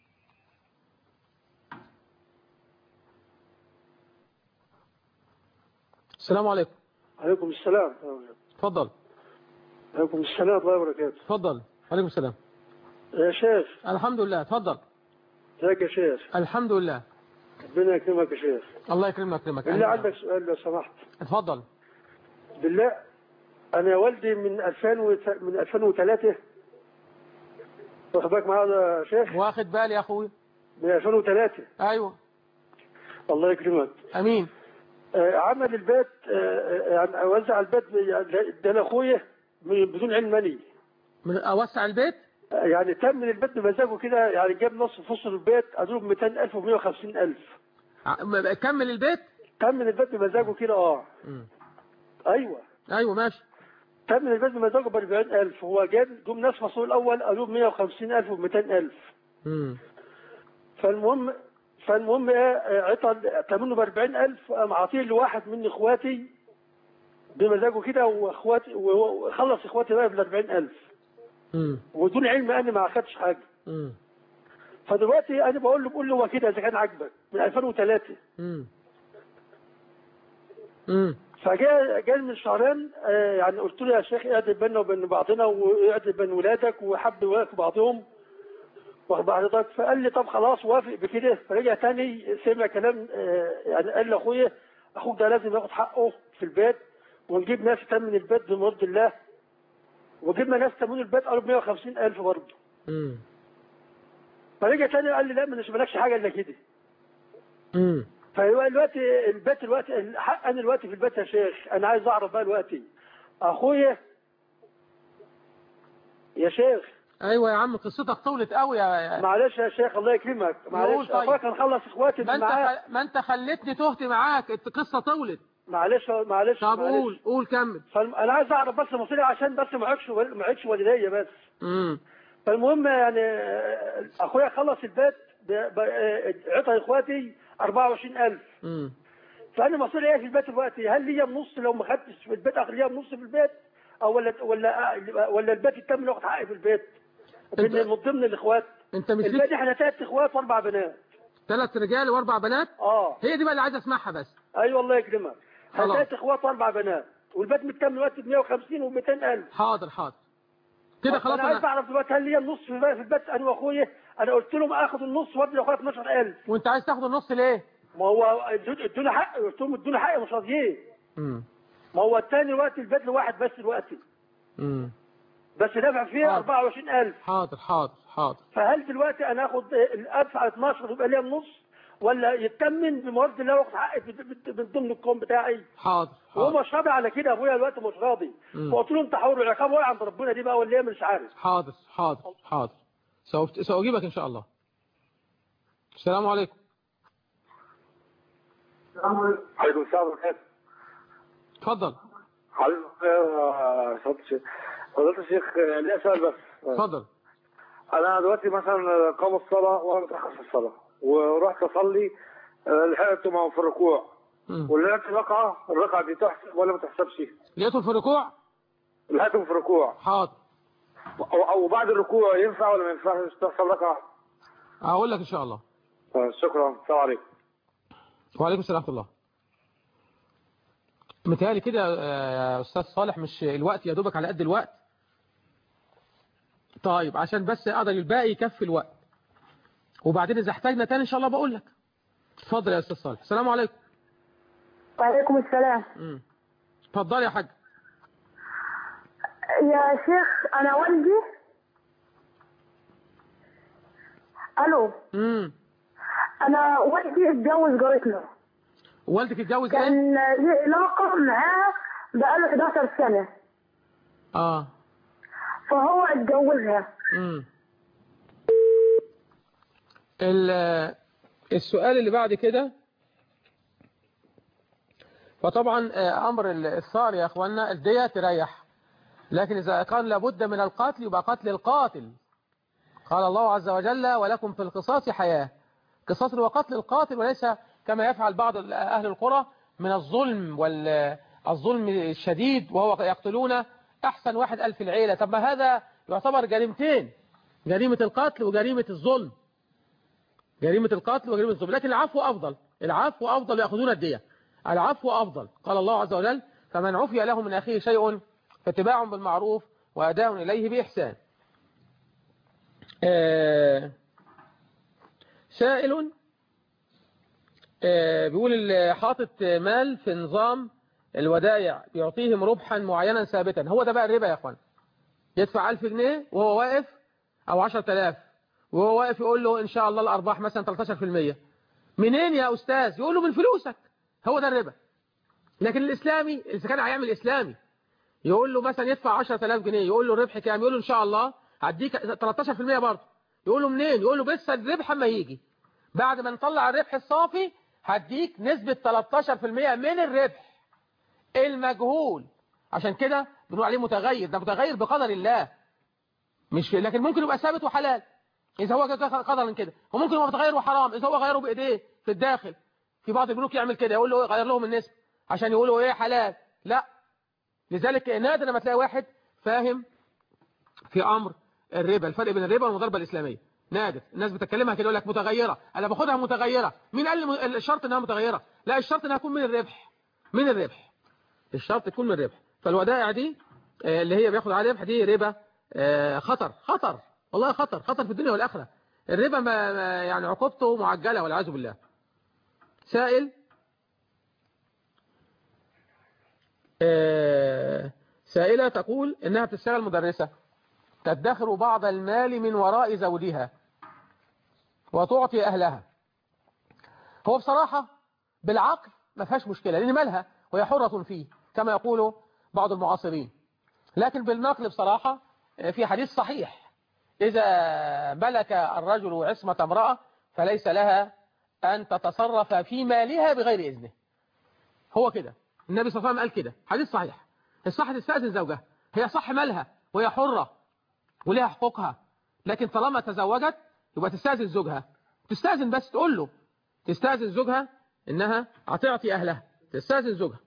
السلام عليكم عليكم السلام اتفضل عليكم السلام ورحمة الله وبركاته اتفضل عليكم السلام يا شيخ الحمد لله اتفضل ازيك يا شيخ الحمد لله ربنا يكرمك يا شيخ الله يكرمك يكرمك بالله عندك سؤال لو سمحت اتفضل بالله انا والدي من 2000 وت... من 2003 واخد بالك معايا يا شيخ واخد بالي يا اخوي من 2003 ايوه الله يكرمك امين آه عمل البيت آه آه، يعني وزع البيت يعني ده لاخويا من- بدون علم مني من اوسع البيت آه، يعني تم البيت بمزاجه كده يعني جاب نص فصل البيت اضرب 200000 و150000 ع- م- كمل البيت تم البيت بمزاجه كده اه مم. ايوه ايوه ماشي تم البيت بمزاجه ب 40000 هو جاب جم ناس فصول الاول قالوا 150000 و200000 مم. فالمهم فالمهم ايه آه، عطل تمنه ب 40000 قام عاطيه لواحد من اخواتي بمزاجه كده واخواتي وخلص اخواتي بقى بال 40000 مم. ودون علم انا ما اخدش حاجه مم. فدلوقتي انا بقول له بقول له هو كده اذا كان عاجبك من 2003 مم. مم. فجاء جاء من شهرين آه، يعني قلت له يا شيخ اعدل بيننا وبين بعضنا واعدل بين ولادك وحب ولادك بعضهم واخد بعضك فقال لي طب خلاص وافق بكده فرجع تاني سمع كلام آه، يعني قال لاخويا اخوك ده لازم ياخد حقه في البيت ونجيب ناس تمن البيت بمرض الله وجبنا ناس تمن البيت قالوا ب 150000 برضه مم. فرجع تاني قال لي لا ما مالكش حاجه الا كده مم. فدلوقتي البيت دلوقتي الحق انا دلوقتي في البيت يا شيخ انا عايز اعرف بقى دلوقتي اخويا يا شيخ ايوه يا عم قصتك طولت قوي يا معلش يا شيخ الله يكرمك معلش نقول طيب. اخويا كان خلص اخواتي ما انت معاه خ... ما انت خلتني تهت معاك القصه طولت معلش معلش طب معلش. قول قول كمل فالم... انا عايز اعرف بس مصيري عشان بس ما عدش ما عدش والديا بس امم فالمهم يعني آه، اخويا خلص البيت ب- ب- آه، عطى اخواتي 24000 امم فانا مصيري ايه في البيت دلوقتي هل ليا النص لو ما خدتش في البيت اخد ليا النص في البيت او ولا ولا ولا البيت التام ياخد حقي في البيت من من ضمن الاخوات انت مش البيت ليك احنا ثلاث اخوات واربع بنات ثلاث رجال واربع بنات اه هي دي بقى اللي عايز اسمعها بس ايوه الله يكرمك خلاص. ثلاث اخوات واربع بنات والبيت متكمل دلوقتي ب 150 و200 الف حاضر حاضر كده خلاص انا عايز انا اعرف دلوقتي هل ليا النص في البيت- في البيت انا واخويا انا قلت لهم اخد النص وادي لاخويا 12000 وانت عايز تاخد النص ليه ما هو ادو- ادوني حق قلت لهم ادوني حق مش راضيين امم ما هو الثاني دلوقتي البيت لواحد بس دلوقتي امم بس دافع فيه حاضر. 24000 حاضر حاضر حاضر فهل دلوقتي انا اخد ادفع 12 يبقى ليا النص ولا يتمن بموارد الله واخد حقي في- في- من ضمن الكون بتاعي حاضر وهو حاضر مش راضي على كده ابويا دلوقتي مش راضي مم. فقلت له انت حور العقاب ولا عند ربنا دي بقى ولا ايه مش عارف حاضر حاضر حاضر سأفت- سأجيبك ان شاء الله السلام عليكم عليكم السلام وبركاته اتفضل حضرتك يا فضيلة الشيخ فضيلة الشيخ ليا سؤال بس اتفضل انا دلوقتي مثلا قام الصلاه وانا متاخر في الصلاه ورحت اصلي آه، لحقت معه في الركوع مم. ولقيت ركعه الركعه دي تحسب ولا ما تحسبش لقيته في الركوع لحقته في الركوع حاضر او أو بعد الركوع ينفع ولا ما ينفعش تحصل ركعه هقول لك ان شاء الله آه، شكرا السلام عليكم وعليكم السلام ورحمه الله متهيألي كده يا استاذ صالح مش الوقت يا دوبك على قد الوقت طيب عشان بس اقدر الباقي يكفي الوقت وبعدين اذا احتاجنا تاني ان شاء الله بقول لك اتفضل يا استاذ صالح السلام عليكم وعليكم السلام امم اتفضل يا حاج يا شيخ انا والدي الو امم انا والدي اتجوز جارتنا والدك اتجوز ايه كان ليه علاقه معاها بقاله 11 سنه اه فهو اتجوزها امم ال- السؤال اللي بعد كده فطبعا آه، امر الثار يا اخوانا الدية تريح لكن اذا كان لابد من القتل يبقى قتل القاتل قال الله عز وجل ولكم في القصاص حياة قصاص هو قتل القاتل وليس كما يفعل بعض اهل القرى من الظلم والظلم الشديد وهو يقتلون احسن واحد الف العيلة طب ما هذا يعتبر جريمتين جريمة القتل وجريمة الظلم جريمة القتل وجريمة الظلم لكن العفو أفضل العفو أفضل يأخذون الدية العفو أفضل قال الله عز وجل فمن عفي له من أخيه شيء فاتباع بالمعروف وأداء إليه بإحسان آه سائل آه بيقول اللي حاطط مال في نظام الودائع بيعطيهم ربحا معينا ثابتا هو ده بقى الربا يا اخوان يدفع 1000 جنيه وهو واقف او 10000 وهو واقف يقول له ان شاء الله الارباح مثلا 13% منين يا استاذ يقول له من فلوسك هو ده الربا لكن الاسلامي اذا كان هيعمل اسلامي يقول له مثلا يدفع 10000 جنيه يقول له الربح كام يقول له ان شاء الله هديك 13% برضه يقول له منين يقول له بس الربح اما يجي بعد ما نطلع الربح الصافي هديك نسبة 13% من الربح المجهول عشان كده بنقول عليه متغير ده متغير بقدر الله مش لكن ممكن يبقى ثابت وحلال إذا هو قدرا كده وممكن يبقى متغير وحرام إذا هو غيره بإيديه في الداخل في بعض البنوك يعمل كده يقول له غير لهم النسبة عشان يقولوا ايه حلال لا لذلك نادر لما تلاقي واحد فاهم في أمر الربا الفرق بين الربا والمضاربة الإسلامية نادر الناس بتتكلمها كده يقول لك متغيرة أنا باخدها متغيرة مين قال لي الشرط إنها متغيرة لا الشرط إنها تكون من الربح من الربح الشرط تكون من الربح فالودائع دي اللي هي بياخد عليها ربح دي ربا خطر خطر والله خطر خطر في الدنيا والآخرة الربا ما يعني عقوبته معجلة والعياذ بالله سائل سائلة تقول إنها بتشتغل مدرسة تدخر بعض المال من وراء زوجها وتعطي أهلها هو بصراحة بالعقل ما فيهاش مشكلة لأن مالها وهي حرة فيه كما يقول بعض المعاصرين لكن بالنقل بصراحة في حديث صحيح إذا ملك الرجل عصمة امرأة فليس لها أن تتصرف في مالها بغير إذنه هو كده النبي صلى الله عليه وسلم قال كده حديث صحيح الصح تستأذن زوجها هي صح مالها وهي حرة ولها حقوقها لكن طالما تزوجت يبقى تستأذن زوجها تستأذن بس تقول له تستأذن زوجها إنها هتعطي أهلها تستأذن زوجها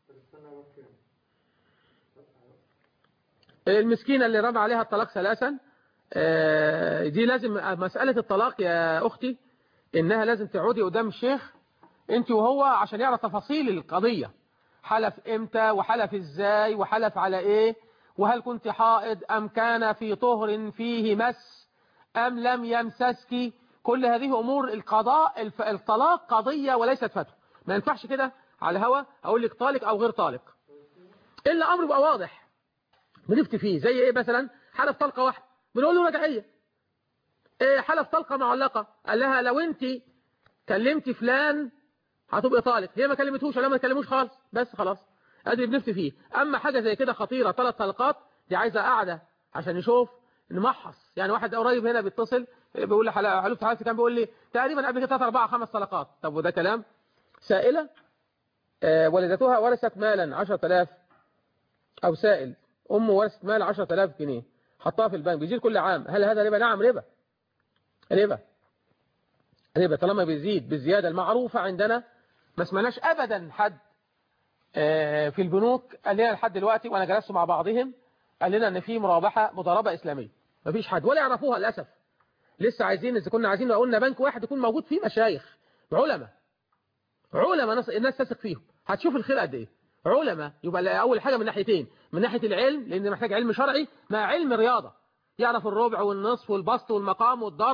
المسكينة اللي رمى عليها الطلاق ثلاثا دي لازم مسألة الطلاق يا أختي إنها لازم تعودي قدام الشيخ أنت وهو عشان يعرف تفاصيل القضية حلف إمتى وحلف إزاي وحلف على إيه وهل كنت حائض أم كان في طهر فيه مس أم لم يمسسك كل هذه أمور القضاء الطلاق قضية وليست فتوى ما ينفعش كده على الهوا أقول لك طالق أو غير طالق إلا أمر بقى واضح بنفتي فيه زي إيه مثلا حلف طلقة واحدة بنقول له رجعية إيه حلف طلقة معلقة قال لها لو أنت كلمتي فلان هتبقى طالق هي ما كلمتهوش ولا ما تكلموش خالص بس خلاص ادي بنفتي فيه اما حاجة زي كده خطيرة ثلاث طلقات دي عايزة قاعدة عشان نشوف نمحص يعني واحد قريب هنا بيتصل بيقول لي حلفت حالتي كان بيقول لي تقريبا قبل كده ثلاث اربع خمس طلقات طب وده كلام سائلة آه والدتها ورثت مالا 10000 او سائل امه ورثت مال 10000 جنيه حطها في البنك بيزيد كل عام هل هذا ربا نعم ربا ربا ربا طالما بيزيد بالزيادة المعروفة عندنا ما سمعناش ابدا حد في البنوك قال لنا لحد دلوقتي وانا جلست مع بعضهم قال لنا ان في مرابحة مضاربة اسلامية ما فيش حد ولا يعرفوها للاسف لسه عايزين اذا كنا عايزين لو قلنا بنك واحد يكون موجود فيه مشايخ علماء علماء الناس تثق فيهم هتشوف الخير قد ايه علماء يبقى اول حاجة من ناحيتين من ناحية العلم لان محتاج علم شرعي مع علم رياضة يعرف الربع والنصف والبسط والمقام والضرب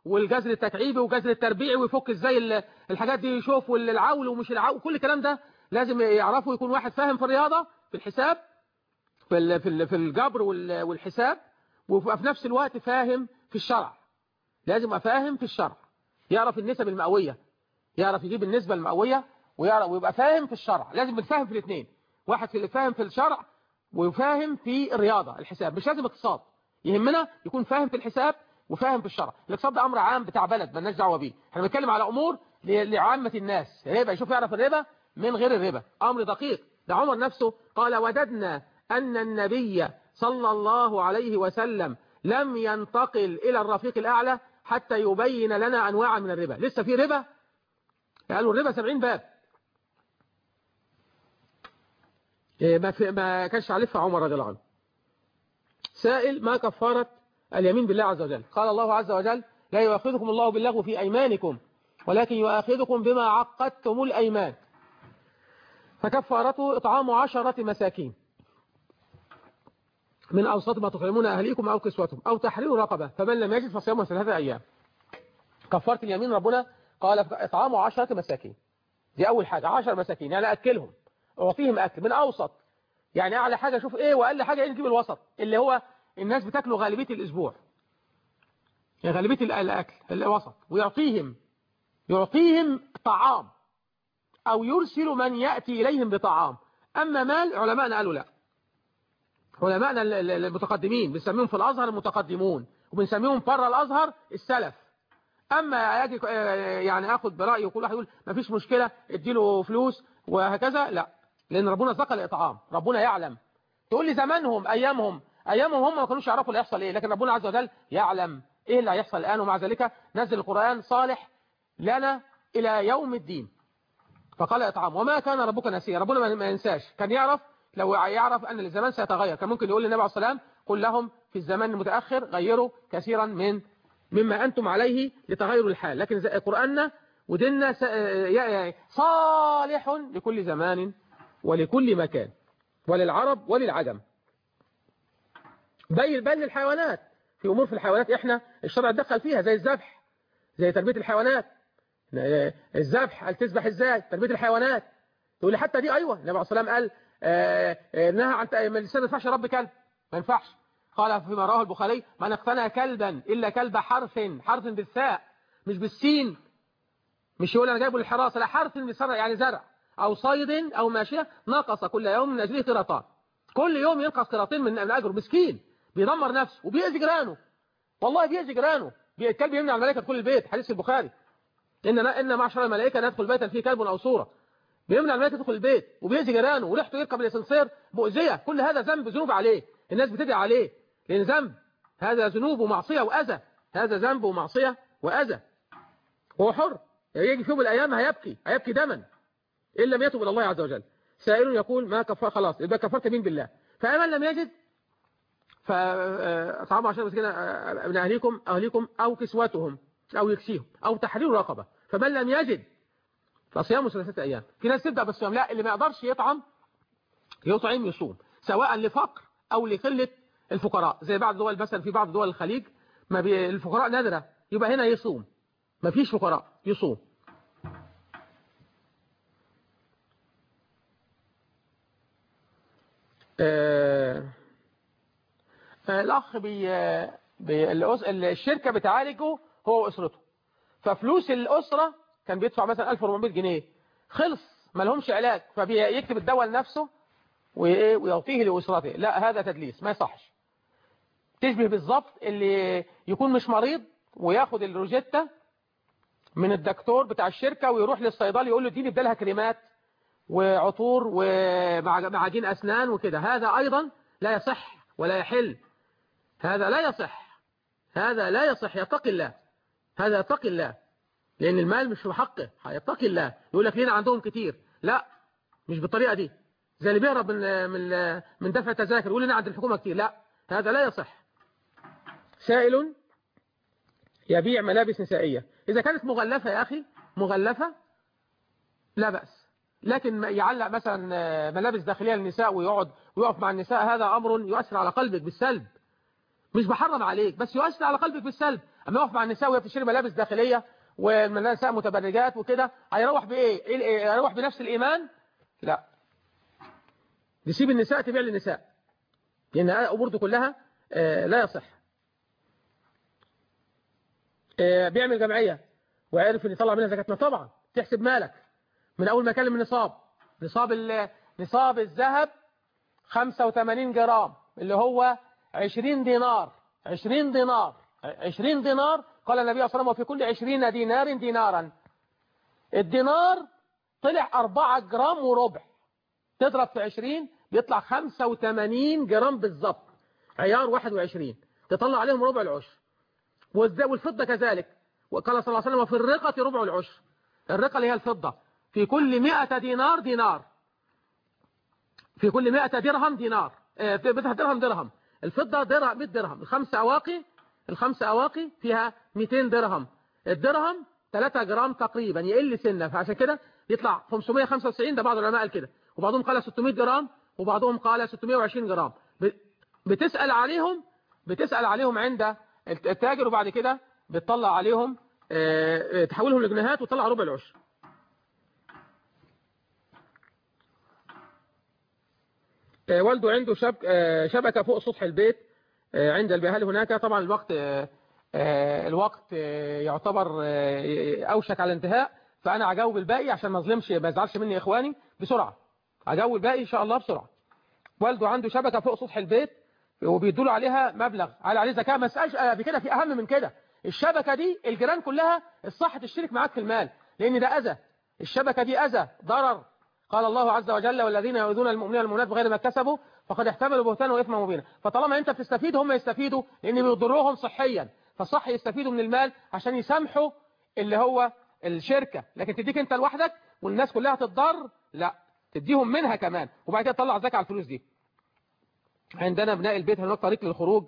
والجذر التكعيبي وجذر التربيعي ويفك ازاي ال- الحاجات دي يشوف والعول ومش العول كل الكلام ده لازم يعرفه يكون واحد فاهم في الرياضة في الحساب في ال- في ال- في الجبر وال- والحساب وفي نفس الوقت فاهم في الشرع لازم يبقى فاهم في الشرع يعرف النسب المئوية يعرف يجيب النسبة المئوية ويعرف ويبقى فاهم في الشرع لازم يتفاهم في الاثنين واحد في اللي فاهم في الشرع ويفاهم في الرياضة الحساب مش لازم اقتصاد يهمنا يكون فاهم في الحساب وفاهم في الشرع الاقتصاد ده امر عام بتاع بلد مالناش دعوه بيه احنا بنتكلم على امور ل- لعامه الناس الربا يشوف يعرف الربا من غير الربا امر دقيق ده عمر نفسه قال وددنا ان النبي صلى الله عليه وسلم لم ينتقل الى الرفيق الاعلى حتى يبين لنا انواعا من الربا لسه في ربا قالوا الربا 70 باب إيه، ما في ما كانش عارفها عمر رضي الله عنه سائل ما كفارة اليمين بالله عز وجل قال الله عز وجل لا يؤاخذكم الله باللغو في أيمانكم ولكن يؤاخذكم بما عقدتم الأيمان فكفارته إطعام عشرة مساكين من أوسط ما تطعمون أهليكم أو كسوتهم أو تحرير رقبة فمن لم يجد فصيام ثلاثة أيام كفارة اليمين ربنا قال إطعام عشرة مساكين دي أول حاجة عشر مساكين يعني أكلهم أعطيهم أكل من أوسط يعني أعلى حاجة شوف إيه وأقل حاجة إيه نجيب الوسط اللي هو الناس بتاكله غالبية الأسبوع يعني غالبية الأ- الأكل الوسط ويعطيهم يعطيهم طعام أو يرسل من يأتي إليهم بطعام أما مال علماءنا قالوا لا علماءنا ال- ال- المتقدمين بنسميهم في الأزهر المتقدمون وبنسميهم بره الأزهر السلف أما أجي يعني أخذ برأيه وكل واحد يقول ما فيش مشكلة اديله فلوس وهكذا لا لأن ربنا ذكر الإطعام ربنا يعلم تقول لي زمانهم أيامهم أيامهم هم ما كانوش يعرفوا اللي يحصل إيه لكن ربنا عز وجل يعلم إيه اللي هيحصل الآن ومع ذلك نزل القرآن صالح لنا إلى يوم الدين فقال إطعام وما كان ربك نسيا ربنا ما- ما ينساش كان يعرف لو يعرف أن الزمان سيتغير كان ممكن يقول للنبي عليه الصلاة والسلام قل لهم في الزمان المتأخر غيروا كثيرا من مما أنتم عليه لتغير الحال لكن زي قرآننا وديننا س- ي- ي- صالح لكل زمان ولكل مكان وللعرب وللعجم بل بل للحيوانات في أمور في الحيوانات إحنا الشرع دخل فيها زي الذبح زي تربية الحيوانات الذبح قال تذبح ازاي تربية الحيوانات تقول لي حتى دي ايوه النبي عليه الصلاه والسلام قال آه، آه، نهى عن من الانسان ما ينفعش رب كلب ما ينفعش قال فيما رواه البخاري من اقتنى كلبا الا كلب حرث حرث بالثاء مش بالسين مش يقول انا جايبه للحراسه لا حرث بالسرع يعني زرع او صيد او ماشيه نقص كل يوم من اجله قراطان كل يوم ينقص قراطين من من اجره مسكين بيدمر نفسه وبيأذي جيرانه والله بيأذي جيرانه بي- الكلب يمنع الملائكه كل البيت حديث البخاري ان ان معشر الملائكه ندخل بيتا فيه كلب او صوره بيمنع الملائكه تدخل البيت وبيأذي جيرانه وريحته يركب الاسانسير مؤذيه كل هذا ذنب ذنوب عليه الناس بتدعي عليه لان ذنب هذا ذنوب ومعصيه واذى هذا ذنب ومعصيه واذى هو حر يجي في يوم من الايام هيبكي هيبكي دما ان لم يتب الى الله عز وجل سائل يقول ما كفر خلاص يبقى كفرت مين بالله فمن لم يجد فطعام عشان مسكين من أهليكم أهليكم أو كسوتهم أو يكسيهم أو تحرير رقبة فمن لم يجد فصيام ثلاثة أيام في ناس تبدأ بالصيام لا اللي ما يقدرش يطعم يطعم يصوم سواء لفقر أو لقلة الفقراء زي بعض دول مثلا في بعض دول الخليج ما بي الفقراء نادرة يبقى هنا يصوم ما فيش فقراء يصوم آه الأخ بي بي الأس- الشركة بتعالجه هو وأسرته ففلوس الأسرة كان بيدفع مثلا 1400 جنيه خلص ما لهمش علاج فبيكتب الدواء لنفسه وإيه ويعطيه لأسرته لا هذا تدليس ما يصحش تشبه بالظبط اللي يكون مش مريض وياخد الروجيتا من الدكتور بتاع الشركة ويروح للصيدلي يقول له اديني بدالها كريمات وعطور ومعاجين أسنان وكده هذا أيضا لا يصح ولا يحل هذا لا يصح هذا لا يصح يتقي الله هذا يتقي الله لأن المال مش في حقه يتقي الله يقول لك لينا عندهم كتير لا مش بالطريقة دي زي اللي بيهرب من من من دفع تذاكر يقول لنا عند الحكومة كتير لا هذا لا يصح سائل يبيع ملابس نسائية إذا كانت مغلفة يا أخي مغلفة لا بأس لكن يعلق مثلا ملابس داخلية للنساء ويقعد ويقف مع النساء هذا أمر يؤثر على قلبك بالسلب مش بحرم عليك بس يؤثر على قلبك بالسلب اما يقف مع النساء وهي بتشتري ملابس داخليه والنساء متبرجات وكده هيروح بايه إيه- إيه؟ هيروح بنفس الايمان لا نسيب النساء تبيع للنساء لان الامور دي كلها آه، لا يصح آه، بيعمل جمعيه وعرف ان يطلع منها زكاه ما طبعا تحسب مالك من اول ما كلم النصاب نصاب ال- نصاب الذهب 85 جرام اللي هو 20 دينار 20 دينار 20 دينار قال النبي صلى الله عليه وسلم وفي كل 20 دينار دينارا الدينار طلع 4 جرام وربع تضرب في 20 بيطلع 85 جرام بالظبط عيار 21 تطلع عليهم ربع العشر والز- والفضة كذلك وقال صلى الله عليه وسلم وفي الرقة ربع العشر الرقة اللي هي الفضة في كل 100 دينار دينار في كل 100 درهم دينار آه، في 100 درهم درهم الفضة درهم 100 درهم الخمس أواقي الخمس أواقي فيها 200 درهم الدرهم 3 جرام تقريبا يقل سنة فعشان كده يطلع 595 ده بعض العلماء قال كده وبعضهم قال 600 جرام وبعضهم قال 620 جرام ب- بتسأل عليهم بتسأل عليهم عند التاجر وبعد كده بتطلع عليهم آه، آه، تحولهم لجنيهات وتطلع ربع العشر آه، والده عنده شبك آه، شبكة فوق سطح البيت آه، عند البهال هناك طبعا الوقت آه، آه، الوقت آه، يعتبر آه، أوشك على الانتهاء فأنا هجاوب الباقي عشان ما اظلمش ما يزعلش مني إخواني بسرعة هجاوب الباقي إن شاء الله بسرعة والده عنده شبكة فوق سطح البيت وبيدوا له عليها مبلغ على عليه زكاة ما اسالش قبل كده في أهم من كده الشبكة دي الجيران كلها الصح تشترك معاك في المال لأن ده أذى الشبكة دي أذى ضرر قال الله عز وجل والذين يؤذون المؤمنين والمؤمنات بغير ما اكتسبوا فقد احتملوا بهتانا واثما مبينا فطالما انت بتستفيد هم يستفيدوا لان بيضروهم صحيا فصح يستفيدوا من المال عشان يسامحوا اللي هو الشركة لكن تديك انت لوحدك والناس كلها تتضر لا تديهم منها كمان وبعد كده تطلع زكاة على الفلوس دي عندنا بناء البيت هناك طريق للخروج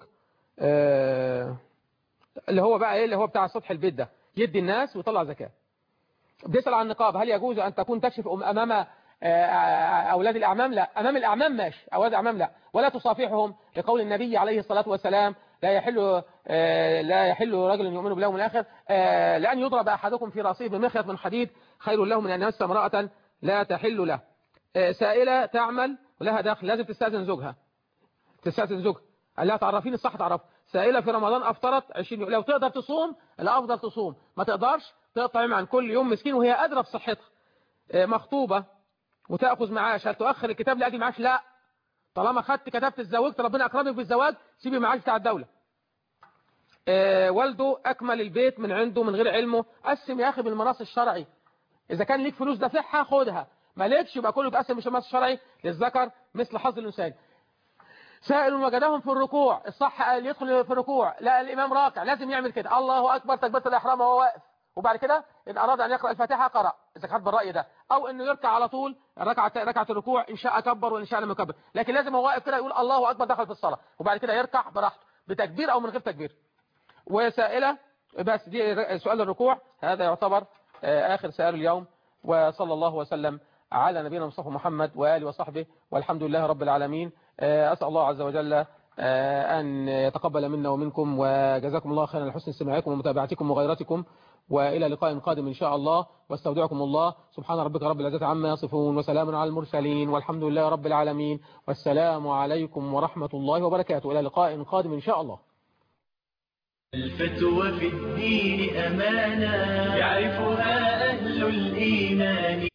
آه اللي هو بقى ايه اللي هو بتاع سطح البيت ده يدي الناس ويطلع زكاة بيسأل عن النقاب هل يجوز أن تكون تكشف أم- أمام آه، أولاد الأعمام لا أمام الأعمام ماشي أولاد الأعمام لا ولا تصافحهم لقول النبي عليه الصلاة والسلام لا يحل آه، لا يحل رجل يؤمن بالله واليوم الآخر آه، لأن يضرب أحدكم في رأسه بمخيط من حديد خير له من أن يمس امرأة لا تحل له آه، سائلة تعمل ولها دخل لازم تستأذن زوجها تستأذن زوجها قال لها تعرفين الصح تعرف سائلة في رمضان أفطرت 20 يوم لو تقدر تصوم الأفضل تصوم ما تقدرش تطعم عن كل يوم مسكين وهي أدرى بصحتها آه، مخطوبة وتأخذ معاش هل تؤخر الكتاب لأجل معاش لا طالما خدت كتبت اتزوجت ربنا أكرمك بالزواج سيبي معاش بتاع الدولة آه، والده أكمل البيت من عنده من غير علمه قسم يا أخي بالمناص الشرعي إذا كان ليك فلوس دافعها خدها ما ليكش يبقى كله تقسم بالمناص الشرعي للذكر مثل حظ الإنسان سائل وجدهم في الركوع الصح قال يدخل في الركوع لا الإمام راكع لازم يعمل كده الله أكبر تكبيرة الإحرام وهو واقف وبعد كده إن أراد أن يقرأ الفاتحة قرأ إذا كانت بالرأي ده أو إنه يركع على طول ركعة ركعة الركوع إن شاء كبر وإن شاء لم يكبر لكن لازم هو واقف كده يقول الله أكبر دخل في الصلاة وبعد كده يركع براحته بتكبير أو من غير تكبير وسائلة بس دي سؤال الركوع هذا يعتبر آه، آخر سؤال اليوم وصلى الله وسلم على نبينا مصطفى محمد وآله وصحبه والحمد لله رب العالمين آه، أسأل الله عز وجل آه، أن يتقبل منا ومنكم وجزاكم الله خيرا لحسن استماعكم ومتابعتكم وغيرتكم وإلى لقاء قادم إن شاء الله واستودعكم الله سبحان ربك رب العزة عما يصفون وسلام على المرسلين والحمد لله رب العالمين والسلام عليكم ورحمة الله وبركاته إلى لقاء قادم إن شاء الله الفتوى في الدين أمانة يعرفها أهل الإيمان